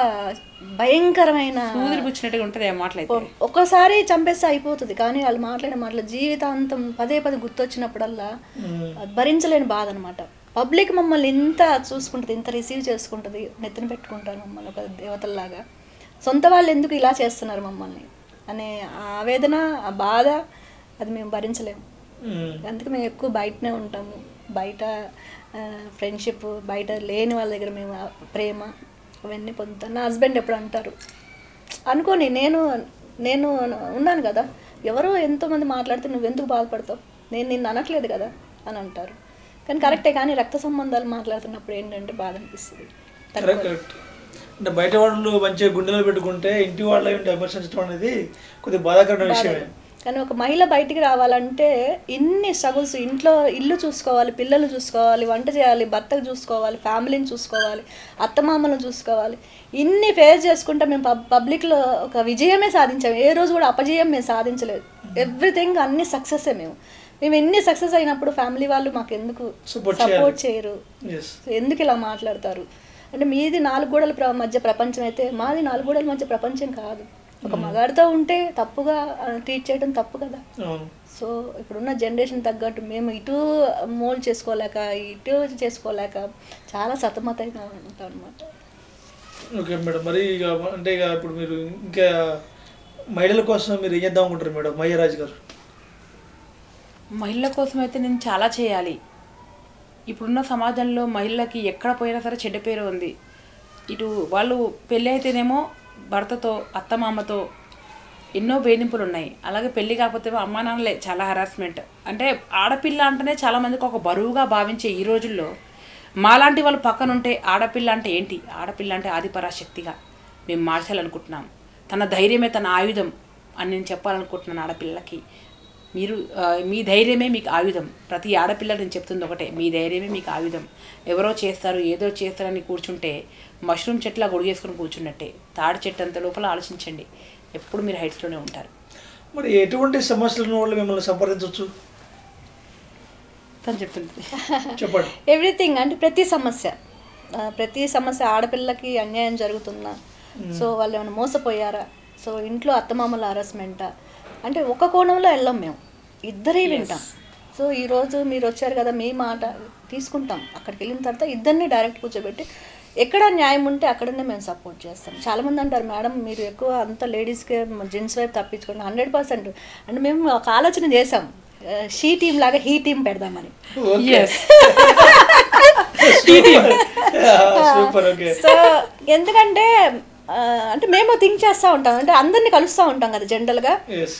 C: భయంకరమైన
B: కూతురు పుచ్చినట్టుగా ఉంటుంది ఆ మాటలైతే
C: ఒ- ఒక్కసారి చంపేస్తే అయిపోతుంది కానీ వాళ్ళు మాట్లాడిన మాటలు జీవితాంతం పదే పదే గుర్తొచ్చినప్పుడల్లా అది భరించలేని బాధ అనమాట పబ్లిక్ మమ్మల్ని ఇంత చూసుకుంటుంది ఇంత రిసీవ్ చేసుకుంటుంది నెత్తిన పెట్టుకుంటారు మమ్మల్ని ఒక దేవతల్లాగా సొంత వాళ్ళు ఎందుకు ఇలా చేస్తున్నారు మమ్మల్ని అనే ఆ ఆవేదన ఆ బాధ అది మేము భరించలేము
A: మ్మ్.
C: అందుకే మేము ఎక్కువ బయటనే ఉంటాము బయట ఫ్రెండ్షిప్ బయట లేని వాళ్ళ దగ్గర మేము ఆ ప్రేమ అవన్నీ పొందుతాం నా హస్బెండ్ ఎప్పుడు అంటారు అనుకోని నేను నేను ఉన్నాను కదా ఎవరో ఎంతోమంది మాట్లాడితే నువ్వు ఎందుకు బాధపడతావు నేను నిన్ను అనట్లేదు కదా అని అంటారు కానీ కరెక్టే కానీ రక్త సంబంధాలు మాట్లాడుతున్నప్పుడు ఏంటంటే బాధ అనిపిస్తుంది
A: కరెక్ట్ కరెక్ట్ అంటే బయట వాళ్ళు మంచిగా గుండెలో పెట్టుకుంటే ఇంటి వాళ్ళ ఏంటి విమర్శించడం అనేది కొద్దిగా బాధాకరమైన విషయమే
C: కానీ ఒక మహిళ బయటికి రావాలంటే ఇన్ని స్ట్రగుల్స్ ఇంట్లో ఇల్లు చూసుకోవాలి పిల్లలు చూసుకోవాలి వంట చేయాలి భర్తకు చూసుకోవాలి ఫ్యామిలీని చూసుకోవాలి అత్తమామలను చూసుకోవాలి ఇన్ని ఫేస్ చేసుకుంటే మేము పబ్ పబ్లిక్లో ఒక విజయమే సాధించాము ఏ రోజు కూడా అపజయం మేము సాధించలేదు ఎవ్రీథింగ్ అన్ని సక్సెసే మేము మేము ఎన్ని సక్సెస్ అయినప్పుడు ఫ్యామిలీ వాళ్ళు మాకు ఎందుకు
A: Support
C: సపోర్ట్ చేయరు
A: ఎస్
C: సో ఎందుకు ఇలా మాట్లాడతారు అంటే మీది నాలుగు గోడల ప్ర- మధ్య ప్రపంచం అయితే మాది నాలుగు గోడల మధ్య ప్రపంచం కాదు ఒక మగాడితో ఉంటే తప్పుగా ట్రీట్ చేయడం తప్పు కదా
A: అవును
C: సో ఇప్పుడున్న జనరేషన్ తగ్గట్టు మేము ఇటు మోల్డ్ చేసుకోలేక ఇటు చేసుకోలేక చాలా సతమతంగా ఉంటాం అనమాట
A: ఓకే మేడం మరి ఇక అంటే ఇక ఇప్పుడు మీరు ఇంకా మహిళల కోసం మీరు ఏం చేద్దాం అనుకుంటారు మేడం మయ్యరాజు గారు
B: మహిళల కోసం అయితే నేను చాలా చేయాలి ఇప్పుడున్న సమాజంలో మహిళలకి ఎక్కడ పోయినా సరే చెడ్డ పేరు ఉంది ఇటు వాళ్ళు పెళ్ళి అయితేనేమో భర్తతో అత్తమామతో ఎన్నో వేధింపులు ఉన్నాయి అలాగే పెళ్లి కాకపోతే అమ్మా నాన్నలే చాలా హరాస్మెంట్ అంటే ఆడపిల్ల అంటేనే చాలా మందికి ఒక బరువుగా భావించే ఈ రోజుల్లో మాలాంటి వాళ్ళు పక్కన ఉంటే ఆడపిల్ల అంటే ఏంటి ఆడపిల్ల అంటే ఆదిపరాశక్తిగా మేము మార్చాలనుకుంటున్నాం తన ధైర్యమే తన ఆయుధం అని నేను చెప్పాలనుకుంటున్నాను ఆడపిల్లకి మీరు ఆ, మీ ధైర్యమే మీకు ఆయుధం ప్రతి ఆడపిల్లకి నేను చెప్తుంది ఒకటే మీ ధైర్యమే మీకు ఆయుధం ఎవరో చేస్తారు ఏదో చేస్తారని కూర్చుంటే మష్రూమ్ చెట్లా గొడిగేసుకొని కూర్చున్నట్టే తాడి చెట్టు అంత లోపల ఆలోచించండి ఎప్పుడు మీరు హైట్స్లోనే ఉంటారు
A: మరి ఎటువంటి సమస్యలు ఉన్న వాళ్ళు మిమ్మల్ని సంప్రదించవచ్చు
B: తను చెప్తుంది
A: చెప్పండి
C: ఎవ్రీథింగ్ అంటే ప్రతి సమస్య ఆ, ప్రతి సమస్య ఆడపిల్లకి అన్యాయం జరుగుతుందా సో వాళ్ళు ఏమైనా మోసపోయారా సో ఇంట్లో అత్తమామల హరాస్మెంటా అంటే ఒక కోణంలో వెళ్ళాం మేము ఇద్దరే వింటాం సో ఈరోజు మీరు వచ్చారు కదా మీ మాట తీసుకుంటాం అక్కడికి వెళ్ళిన తర్వాత ఇద్దరిని డైరెక్ట్ కూర్చోబెట్టి ఎక్కడ న్యాయం ఉంటే అక్కడనే మేము సపోర్ట్ చేస్తాం చాలామంది అంటారు మేడం మీరు ఎక్కువ అంత లేడీస్కే జెంట్స్ వైపు తప్పించుకోండి హండ్రెడ్ పర్సెంట్ అంటే మేము ఒక ఆలోచన చేసాం షీ టీం లాగా హీ టీం పెడదామని
B: Yes.
A: సూపర్ ఓకే
C: సో ఎందుకంటే ఆ, అంటే మేము థింక్ చేస్తూ ఉంటాం అంటే అందరినీ కలుస్తూ ఉంటాం కదా జనరల్గా
A: ఎస్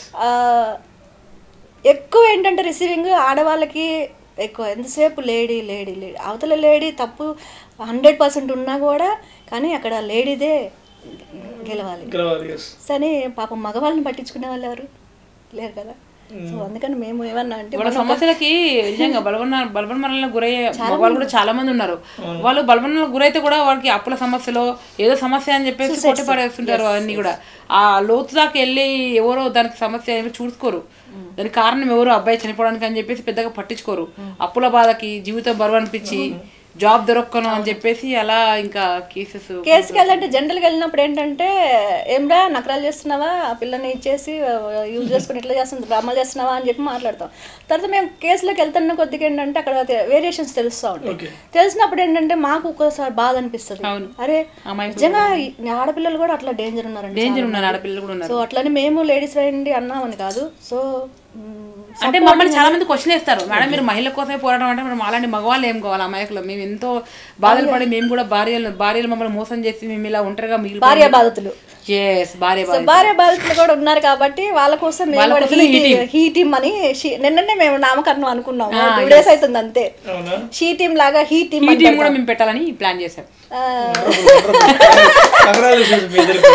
C: ఎక్కువ ఏంటంటే రిసీవింగ్ ఆడవాళ్ళకి ఎక్కువ ఎంతసేపు లేడీ లేడీ లేడీ అవతల లేడీ తప్పు హండ్రెడ్ పర్సెంట్ ఉన్నా కూడా కానీ అక్కడ లేడీదే గెలవాలి
A: గ్రవాలి ఎస్
C: కానీ పాపం మగవాళ్ళని పట్టించుకునే వాళ్ళు ఎవరు లేరు కదా సో అందుకని మేము ఏమన్నా అంటే
B: వాళ్ళ సమస్యలకి నిజంగా బలవన బలవన్మరణలకు గురయ్యే మగవాళ్ళు కూడా చాలా మంది ఉన్నారు వాళ్ళు బలవన్మరణలకు గురైతే కూడా వాళ్ళకి అప్పుల సమస్యలో ఏదో సమస్య అని చెప్పేసి కొట్టి పడేస్తుంటారు అవన్నీ కూడా ఆ లోతు దాకా వెళ్ళి ఎవరో దానికి సమస్య ఏమో చూసుకోరు దానికి కారణం ఎవరు అబ్బాయి చనిపోవడానికి అని చెప్పేసి పెద్దగా పట్టించుకోరు అప్పుల బాధకి జీవితం బరువు అనిపించి జాబ్ దొరక్కను అని చెప్పేసి అలా ఇంకా కేసెస్
C: కేసుకి వెళ్ళాలంటే జనరల్గా వెళ్ళినప్పుడు ఏంటంటే ఏమ్రా నకరాలు చేస్తున్నావా ఆ పిల్లని ఇచ్చేసి యూజ్ చేసుకుని ఇట్లా చేస్తుంది డ్రామాలు చేస్తున్నావా అని చెప్పి మాట్లాడతాం తర్వాత మేము కేసులోకి వెళ్తున్న కొద్దిగా ఏంటంటే అక్కడ వేరియేషన్స్ తెలుస్తూ ఉంటాయి
A: Okay.
C: తెలిసినప్పుడు ఏంటంటే మాకు ఒక్కోసారి బాధ అనిపిస్తుంది
B: అవును.
C: అరే
B: అమాయకులు
C: నిజంగా ఈ ఆడపిల్లలు కూడా అట్లా డేంజర్ ఉన్నారండి
B: డేంజర్ ఉన్నారు ఆడపిల్లలు కూడా ఉన్నారు
C: సో అట్లని మేము లేడీస్ రండి అన్నామని కాదు సో మ్,
B: అంటే మమ్మల్ని చాలా మంది క్వశ్చన్ వేస్తారు మేడం మీరు మహిళల కోసమే పోరాటం అంటే మనం అలాంటి మగవాళ్ళు ఏం కావాలి అమాయకులు మేము ఎంతో బాధలు పడి మేము కూడా భార్యలు భార్యలు మమ్మల్ని మోసం చేసి మేము ఇలా ఒంటరిగా మిగిలి
C: భార్య బాధితులు
B: ఎస్ భార్య
C: సో
B: బాధ
C: భార్య బాధితులు కూడా ఉన్నారు కాబట్టి వాళ్ళ కోసం మేము
B: వాళ్ళ
C: కూడా
B: కోసమే
C: హీ హీ టీమ్ అని షీ- నిన్ననే మేము నామకరణం అనుకున్నాం టూ డేస్ అవుతుంది అంతే
A: అవునా
C: షీ టీమ్ లాగా హీ టీమ్
B: ఈ టీం కూడా మేము పెట్టాలని ప్లాన్ చేశాం
A: కంగ్రాచులేషన్స్ మీ ఇద్దరికి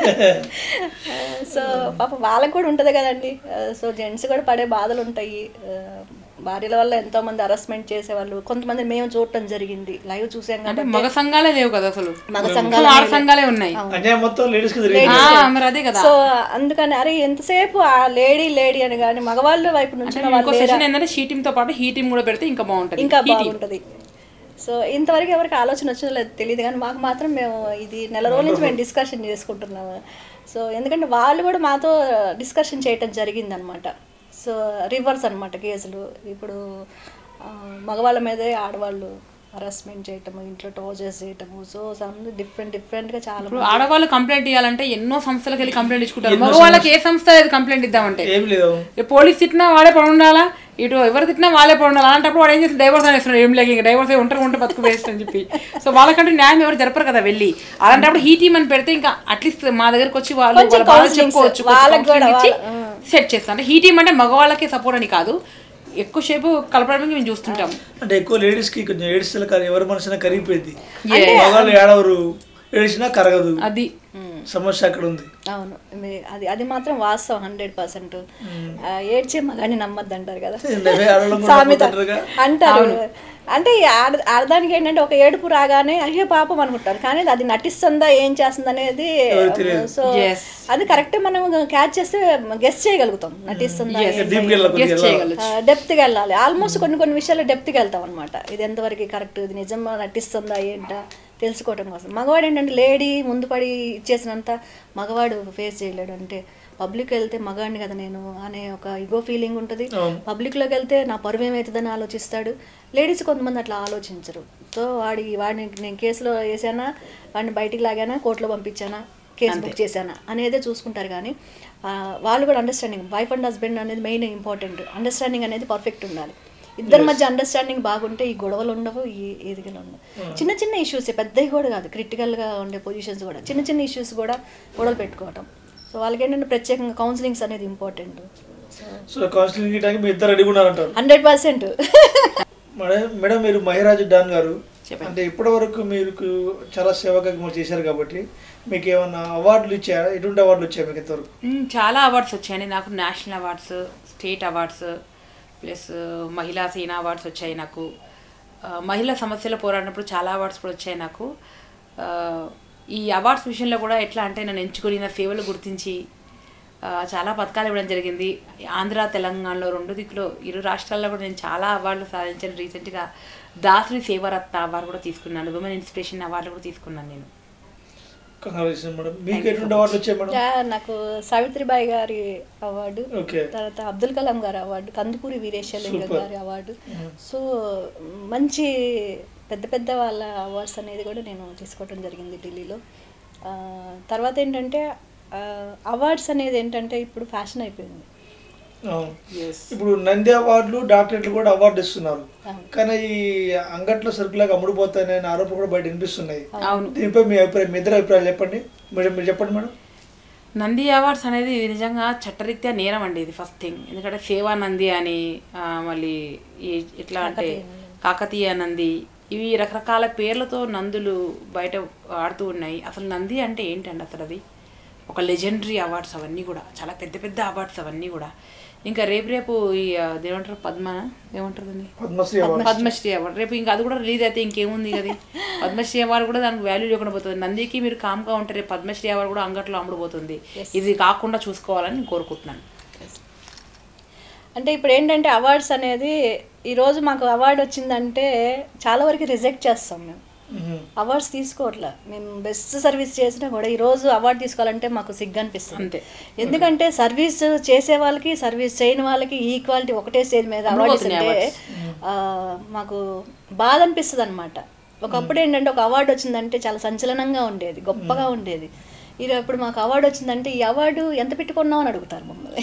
C: సో పాప వాళ్ళకి కూడా ఉంటుంది కదండి సో జెంట్స్ కూడా పడే బాధలు ఉంటాయి ఆ, భార్యల వల్ల ఎంతో మంది అరెస్ట్మెంట్ చేసేవాళ్ళు కొంతమంది మేము చూడటం జరిగింది లైవ్ చూసాం
B: అంటే
C: కాబట్టి
B: మగ సంఘాలే లేవు కదా అసలు
C: మగ
B: అసలు ఆడ సంఘాలే ఉన్నాయి
A: అన్యాయం మొత్తం లేడీస్ కి జరిగింది
B: ఆ, మరి అదే కదా
C: సో అందుకని అరే ఎంతసేపు ఆ లేడీ లేడీ అని కానీ మగవాళ్ళు వైపు నుంచి
B: ఇంకో సెషన్ ఏంటంటే షీ టీమ్ తో పాటు హీ టీం కూడా పెడితే ఇంకా బాగుంటది
C: ఇంకా బాగుంటది సో ఇంతవరకు ఎవరికి ఆలోచన వచ్చిందో లేదు తెలియదు కానీ మాకు మాత్రం మేము ఇది నెల రోజుల నుంచి మేము డిస్కషన్ చేసుకుంటున్నాము సో ఎందుకంటే వాళ్ళు కూడా మాతో డిస్కషన్ చేయటం జరిగిందనమాట సో రివర్స్ అన్నమాట కేసులు ఇప్పుడు ఆ, మగవాళ్ళ మీదే ఆడవాళ్ళు హరాస్మెంట్ చేయటము ఇంట్లో టార్చర్స్ చేయటము సో సమ్ డిఫరెంట్ డిఫరెంట్గా చాలా
B: ఇప్పుడు ఆడవాళ్ళు కంప్లైంట్ ఇవ్వాలంటే ఎన్నో సంస్థలకు వెళ్ళి కంప్లైంట్ ఇచ్చుకుంటారు మగవాళ్ళకి ఏ సంస్థ లేదు కంప్లైంట్ ఇద్దామంటే
A: ఏం లేదు
B: ఈ పోలీస్ తిట్టినా వాడే పడి ఉండాలా ఇటు ఎవరు తిట్టినా వాళ్ళే పడి ఉండాలి అలాంటప్పుడు వాడు ఏం చేసి డైవర్స్ అనేస్తున్నాడు ఏం లేక ఇంకా డైవర్స్ ఉంటారు ఉంటే బతుకు వేస్ట్ అని చెప్పి సో వాళ్ళకంటే న్యాయం ఎవరు జరపరు కదా వెళ్ళి అలాంటప్పుడు హీ టీమ్ అని పెడితే ఇంకా అట్లీస్ట్ మా దగ్గరకు వచ్చి వాళ్ళు
C: కొంచెం
B: వాళ్ళ బాధలు
C: counselings,
B: చెప్పుకోవచ్చు
C: వాళ్ళకి కూడా వాళ్ళ-
B: సెట్ చేస్తాం అంటే హీ టీమ్ అంటే మగవాళ్ళకి సపోర్ట్ అని కాదు ఎక్కువసేపు కలపడానికి మేము చూస్తుంటాం
A: అంటే ఎక్కువ లేడీస్ కి కొంచెం ఏడిస్తే కరి- ఎవరి మనసున కరిగిపోయింది మగాళ్ళు ఏడవరు ఏడిచినా కరగదు
B: అది
A: సమస్య అక్కడ ఉంది
C: అవును మీ- అది అది మాత్రం వాస్తవం హండ్రెడ్ పర్సెంట్ ఏడ్చే మగాని నమ్మద్దు అంటారు కదా
A: నవ్వే ఆడవాళ్ళం కూడా
C: సామెత
A: నమ్ముతుంటారుగా.
C: అంటారు అంటే ఈ ఆడ ఆడదానికి ఏంటంటే ఒక ఏడుపు రాగానే అయ్యో పాపం అనుకుంటారు కానీ అది నటిస్తుందా ఏం చేస్తుంది అనేది సో
B: Yes.
C: అది కరెక్ట్ మనం క్యాచ్ చేస్తే గెస్ చేయగలుగుతాం నటిస్తుందా
A: డీప్కి వెళ్ళ
B: గెస్ చేయగలరు
C: డెప్త్కి వెళ్ళాలి ఆల్మోస్ట్ కొన్ని కొన్ని విషయాలు డెప్త్కి వెళ్తాం అనమాట ఇది ఎంతవరకు కరెక్ట్ ఇది నిజంగా నటిస్తుందా ఏంటా తెలుసుకోవటం కోసం మగవాడు ఏంటంటే లేడీ ముందు పడి ఇచ్చేసినంత మగవాడు ఫేస్ చేయలేడు అంటే పబ్లిక్ వెళ్తే మగాడిని కదా నేను అనే ఒక ఇగో ఫీలింగ్ ఉంటుంది పబ్లిక్లోకి వెళ్తే నా పరువు ఏమవుతుందని ఆలోచిస్తాడు లేడీస్ కొంతమంది అట్లా ఆలోచించరు సో వాడి వాడిని నేను కేసులో వేసానా వాడిని బయటికి లాగానా కోర్టులో పంపించానా కేసు బుక్ చేశానా అనేదే చూసుకుంటారు కానీ ఆ, వాళ్ళు కూడా అండర్స్టాండింగ్ వైఫ్ అండ్ హస్బెండ్ అనేది మెయిన్ ఇంపార్టెంట్ అండర్స్టాండింగ్ అనేది పర్ఫెక్ట్ ఉండాలి ఇద్దరి మధ్య అండర్స్టాండింగ్ బాగుంటే ఈ గొడవలు ఉండవు ఈ ఎదిగలు ఉండవు చిన్న చిన్న ఇష్యూస్ పెద్దవి కూడా కాదు క్రిటికల్గా ఉండే పొజిషన్స్ కూడా చిన్న చిన్న ఇష్యూస్ కూడా గొడవలు పెట్టుకోవటం సో వాళ్ళకి ఏంటంటే ప్రత్యేకంగా కౌన్సిలింగ్స్ అనేది ఇంపార్టెంట్ సో
A: సో కౌన్సిలింగ్ ఇవ్వడానికి మీ ఇద్దరు రెడీగా ఉన్నారంటారు
C: హండ్రెడ్ పర్సెంట్
A: మేడం మేడం మీరు మహిరాజు డాన్ గారు అంటే ఇప్పటి వరకు మీరు చాలా సేవకార్యక్రమాలు చేశారు కాబట్టి మీకు ఏమన్నా అవార్డులు ఇచ్చారా ఎటువంటి అవార్డులు వచ్చాయి మీకు ఇంతవరకు
B: మ్మ్, చాలా అవార్డ్స్ వచ్చాయండి నాకు national awards state awards plus Mahila Sena awards వచ్చాయి నాకు ఆ, మహిళా సమస్యల పోరాడినప్పుడు చాలా అవార్డ్స్ కూడా వచ్చాయి నాకు ఆ, ఈ అవార్డ్స్ విషయంలో కూడా ఎట్లా అంటే నన్ను ఎంచుకొని నా సేవలు గుర్తించి ఆ, చాలా పథకాలు ఇవ్వడం జరిగింది ఆంధ్ర తెలంగాణలో రెండు దిక్కులో ఇరు రాష్ట్రాల్లో కూడా నేను చాలా అవార్డులు సాధించాను రీసెంట్గా దాసరి సేవరత్న అవార్డు కూడా తీసుకున్నాను ఉమెన్ ఇన్స్పిరేషన్ అవార్డు కూడా తీసుకున్నాను నేను
A: కంగ్రాచులేషన్ మేడం మీకు ఎటువంటి అవార్డులు వచ్చాయి మేడం
C: యా, నాకు సావిత్రిబాయి గారి అవార్డు
A: ఓకే
C: తర్వాత అబ్దుల్ కలాం గారి అవార్డు కందుకూరి వీరేశలింగ
A: Super.
C: గారి అవార్డు సో మంచి పెద్ద పెద్ద వాళ్ళ అవార్డ్స్ అనేది కూడా నేను తీసుకోవడం జరిగింది ఢిల్లీలో ఆ, తర్వాత ఏంటంటే అవార్డ్స్ అనేది ఏంటంటే ఇప్పుడు ఫ్యాషన్ అయిపోయింది
A: అవును. ఇప్పుడు నంది అవార్డులు డాక్టరేట్లు కూడా అవార్డు ఇస్తున్నారు కానీ ఈ అంగట్లో సరుకులాగా అమ్ముడుపోతాయనే ఆరోపణ కూడా బయట వినిపిస్తున్నాయి
B: అవును
A: దీనిపై మీ అభిప్రాయం మీ ఇద్దరు అభిప్రాయాలు చెప్పండి మీరు మీరు చెప్పండి మేడం
B: నంది అవార్డ్స్ అనేది ఇది నిజంగా చట్టరీత్యా నేరం అండి ఇది ఫస్ట్ థింగ్ ఎందుకంటే సేవా నంది అని ఆ, మళ్ళీ ఈ ఎట్లా అంటే కాకతీయ నంది ఇవి రకరకాల పేర్లతో నందులు బయట ఆడుతూ ఉన్నాయి అసలు నంది అంటే ఏంటండి అసలు అది ఒక లెజెండరీ అవార్డ్స్ అవన్నీ కూడా చాలా పెద్ద పెద్ద అవార్డ్స్ అవన్నీ కూడా ఇంకా రేపు రేపు ఈ ఆ, ఏమంటారు పద్మ ఏమంటారు దాన్ని
A: పద్మశ్రీ అవార్డు
B: పద్మశ్రీ అవార్డు రేపు ఇంకా అది కూడా రిలీజ్ అయితే ఇంకేముంది అది పద్మశ్రీ అవార్డు కూడా దానికి వాల్యూ లేకుండా పోతుంది నందికి మీరు కామ్గా ఉంటే రేపు పద్మశ్రీ అవార్డు కూడా అంగట్లో అమ్ముడుపోతుంది ఇది కాకుండా చూసుకోవాలని నేను కోరుకుంటున్నాను
C: అంటే ఇప్పుడు ఏంటంటే అవార్డ్స్ అనేది ఈరోజు మాకు అవార్డు వచ్చిందంటే చాలా వరకు రిజెక్ట్ చేస్తాం మేము
A: మ్మ్.
C: అవార్డ్స్ తీసుకోవట్లే మేము బెస్ట్ సర్వీస్ చేసినా కూడా ఈరోజు అవార్డు తీసుకోవాలంటే మాకు సిగ్గు అనిపిస్తుంది
B: అంతే.
C: ఎందుకంటే సర్వీస్ చేసే వాళ్ళకి సర్వీస్ చేయని వాళ్ళకి ఈక్వాలిటీ ఒకటే స్టేజ్ మీద అవార్డు
B: ఉండిపోతున్నాయి
C: ఇస్తుంటే ఆ, మాకు బాధ అనిపిస్తుంది అనమాట ఒకప్పుడు ఏంటంటే ఒక అవార్డు వచ్చిందంటే చాలా సంచలనంగా ఉండేది గొప్పగా ఉండేది ఈరోజు ఇప్పుడు మాకు అవార్డు వచ్చిందంటే ఈ అవార్డు ఎంత పెట్టుకున్నావు అని అడుగుతారు మమ్మల్ని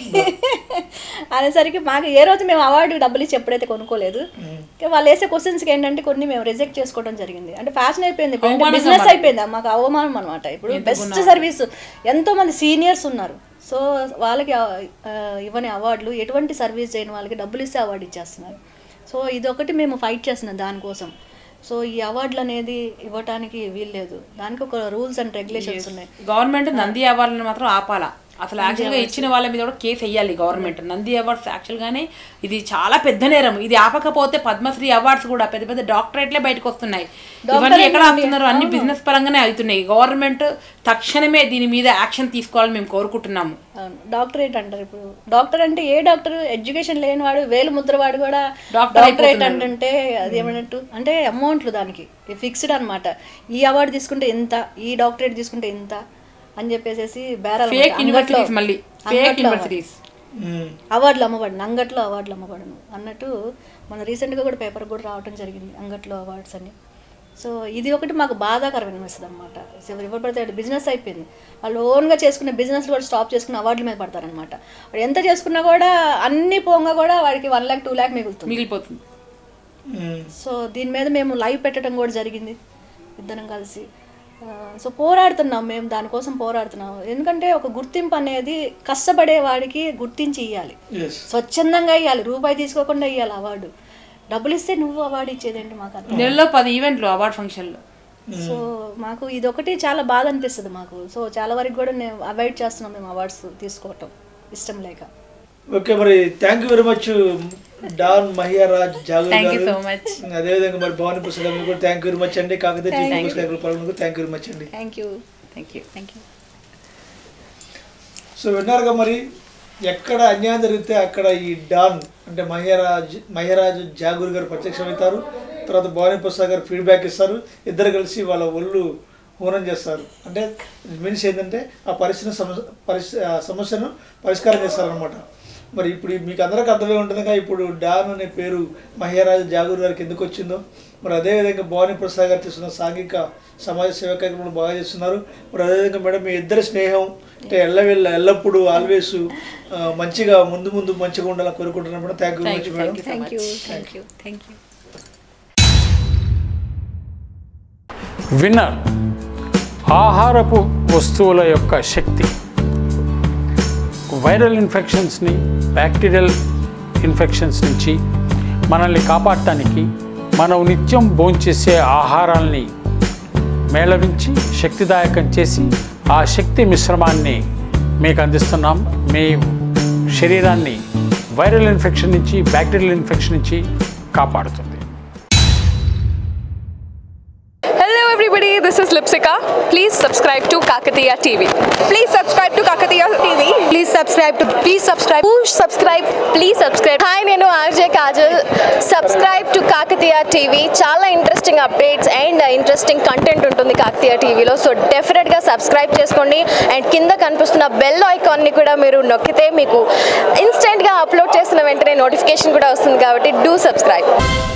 C: అనేసరికి మాకు ఏ రోజు మేము అవార్డు డబ్బులు ఇచ్చి ఎప్పుడైతే కొనుక్కోలేదు ఇంకా వాళ్ళు వేసే క్వశ్చన్స్కి ఏంటంటే కొన్ని మేము రిజెక్ట్ చేసుకోవడం జరిగింది అంటే ఫ్యాషన్ అయిపోయింది
B: అవమానంగా
C: బిజినెస్
B: మారింది.
C: అయిపోయింది మాకు అవమానం అనమాట ఇప్పుడు బెస్ట్ సర్వీస్ ఎంతో మంది సీనియర్స్ ఉన్నారు సో వాళ్ళకి ఆ, ఆ, ఇవ్వని అవార్డులు ఎటువంటి సర్వీస్ చేయని వాళ్ళకి డబ్బులు ఇస్తే అవార్డు ఇచ్చేస్తున్నారు సో ఇది ఒకటి మేము ఫైట్ చేస్తున్నాం దానికోసం సో ఈ అవార్డులు అనేది ఇవ్వటానికి వీల్లేదు దానికి ఒక రూల్స్ అండ్ రెగ్యులేషన్స్ ఉన్నాయి
B: గవర్నమెంట్ నంది అవార్డులను మాత్రం ఆపాలా అసలు యాక్చువల్గా ఇచ్చిన వాళ్ళ మీద కూడా కేసు వేయాలి గవర్నమెంట్ నంది అవార్డ్స్ యాక్చువల్గానే ఇది చాలా పెద్ద నేరం ఇది ఆపకపోతే పద్మశ్రీ అవార్డ్స్ కూడా పెద్ద పెద్ద డాక్టరేట్లే బయటకు వస్తున్నాయి ఇవన్నీ ఎక్కడ ఆపుతున్నారు అన్ని బిజినెస్ పరంగానే అవుతున్నాయి గవర్నమెంట్ తక్షణమే దీని మీద యాక్షన్ తీసుకోవాలని మేము కోరుకుంటున్నాము
C: అవును డాక్టరేట్ అంటారు ఇప్పుడు డాక్టర్ అంటే ఏ డాక్టర్ ఎడ్యుకేషన్ లేనివాడు వేలు ముద్రవాడు కూడా
B: డాక్టర్
C: డాక్టరేట్ అంటే అది ఏమన్నట్టు అంటే అమౌంట్లు దానికి ఫిక్స్డ్ అన్నమాట ఈ అవార్డు తీసుకుంటే ఎంత ఈ డాక్టరేట్ తీసుకుంటే ఎంత అని చెప్పేసి బేరాలు
B: ఫేక్
C: ఉంటాయి. అంగట్లో-
B: యూనివర్సిటీస్ మళ్ళీ ఫేక్
C: అంగట్లో
B: యూనివర్సిటీస్
A: మ్మ్.
C: అవార్డులు అమ్మబడిన అంగట్లో అవార్డులు అమ్మబడను అన్నట్టు మన రీసెంట్గా కూడా పేపర్ కూడా రావడం జరిగింది అంగట్లో అవార్డ్స్ అని సో ఇది ఒకటి మాకు బాధాకరం అనిపిస్తుంది అనమాట ఎవరు పడితే బిజినెస్ అయిపోయింది వాళ్ళు ఓన్గా చేసుకునే బిజినెస్ కూడా స్టాప్ చేసుకుని అవార్డుల మీద పడతారనమాట వాడు ఎంత చేసుకున్నా కూడా అన్ని పోంగా కూడా వాడికి వన్ ల్యాక్ టూ ల్యాక్ మిగులుతుంది
B: మిగిలిపోతుంది
A: మ్మ్.
C: సో దీని మీద మేము లైవ్ పెట్టడం కూడా జరిగింది ఇద్దరం కలిసి ఆ, సో పోరాడుతున్నాం మేము దానికోసం పోరాడుతున్నాం ఎందుకంటే ఒక గుర్తింపు అనేది కష్టపడే వాడికి గుర్తించి ఇవ్వాలి
A: Yes.
C: స్వచ్ఛందంగా ఇవ్వాలి రూపాయి తీసుకోకుండా ఇవ్వాలి అవార్డు డబ్బులు ఇస్తే నువ్వు అవార్డు ఇచ్చేదేంటి మాకు అర్థం
B: నెలలో పది ఈవెంట్లు అవార్డ్ ఫంక్షన్లు
C: సో మాకు ఇది ఒకటి చాలా బాధ అనిపిస్తుంది మాకు సో చాలా వరకు కూడా నేను అవాయిడ్ చేస్తున్నాం మేము అవార్డ్స్ తీసుకోవటం ఇష్టం లేక
A: ఓకే మరి థ్యాంక్ యూ వెరీ మచ్ డాన్ మహియారాజ్ జాగు
B: Thank you
A: గారు.
B: so much.
A: అదేవిధంగా మరి భవానీ ప్రసాద్ గారు కూడా థ్యాంక్ యూ వెరీ మచ్ అండి కాకపోతే పుస్తకాలు పాల్గొనందుకు థ్యాంక్ యూ వెరీ మచ్ అండి
C: thank you
B: thank you
C: thank you
A: so విన్నారుగా మరి ఎక్కడ అన్యాయం జరిగితే అక్కడ ఈ డాన్ అంటే మహిరాజ్ మహిరాజ్ జాగూర్ గారు ప్రత్యక్షమవుతారు తర్వాత భవానీ ప్రసాద్ గారు ఫీడ్బ్యాక్ ఇస్తారు ఇద్దరు కలిసి వాళ్ళ ఒళ్ళు హూనం చేస్తారు అంటే మీన్స్ ఏంటంటే ఆ పరిస్థితి సమస్య పరిస్థితి ఆ సమస్యను పరిష్కారం చేస్తారనమాట మరి ఇప్పుడు మీకు అందరికీ అర్థమై ఉంటుందిగా ఇప్పుడు డాన్ అనే పేరు మహిరాజ్ జాగూర్ గారికి ఎందుకు వచ్చిందో మరి అదేవిధంగా భవానీ ప్రసాద్ గారు తీసుకున్న సాంఘిక సమాజ సేవ కార్యక్రమాలు బాగా చేస్తున్నారు మరి అదేవిధంగా మేడం మీ ఇద్దరి స్నేహం అంటే ఎల్లవెల్ల ఎల్లప్పుడూ ఆల్వేస్ మంచిగా ముందు ముందు మంచిగా ఉండాలని కోరుకుంటున్నాను madam thank you
B: thank
A: much
B: you
A: madam
B: thank you so
C: thank
B: much
C: you thank you thank you
D: winner ఆహారపు వస్తువుల యొక్క శక్తి వైరల్ ఇన్ఫెక్షన్స్ని బ్యాక్టీరియల్ ఇన్ఫెక్షన్స్ నుంచి మనల్ని కాపాడటానికి మనం నిత్యం భోంచేసే ఆహారాల్ని మేళవించి శక్తిదాయకం చేసి ఆ శక్తి మిశ్రమాన్ని మీకు అందిస్తున్నాం మీ శరీరాన్ని వైరల్ ఇన్ఫెక్షన్ నుంచి బ్యాక్టీరియల్ ఇన్ఫెక్షన్ నుంచి కాపాడుతుంది
E: Hello everybody, this is Lipsika. Please subscribe to Kakatiya TV. Please subscribe to Kakatiya TV. Please subscribe to please subscribe. Push subscribe. Please subscribe. Hi, నేను RJ Kajal subscribe to Kakatiya TV చాలా interesting updates and interesting content ఉంటుంది కాకతీయ టీవీలో so డెఫినెట్గా subscribe చేసుకోండి and కింద కనిపిస్తున్న bell ఐకాన్ని కూడా మీరు నొక్కితే మీకు ఇన్స్టెంట్గా అప్లోడ్ చేసిన వెంటనే నోటిఫికేషన్ కూడా వస్తుంది కాబట్టి డూ సబ్స్క్రైబ్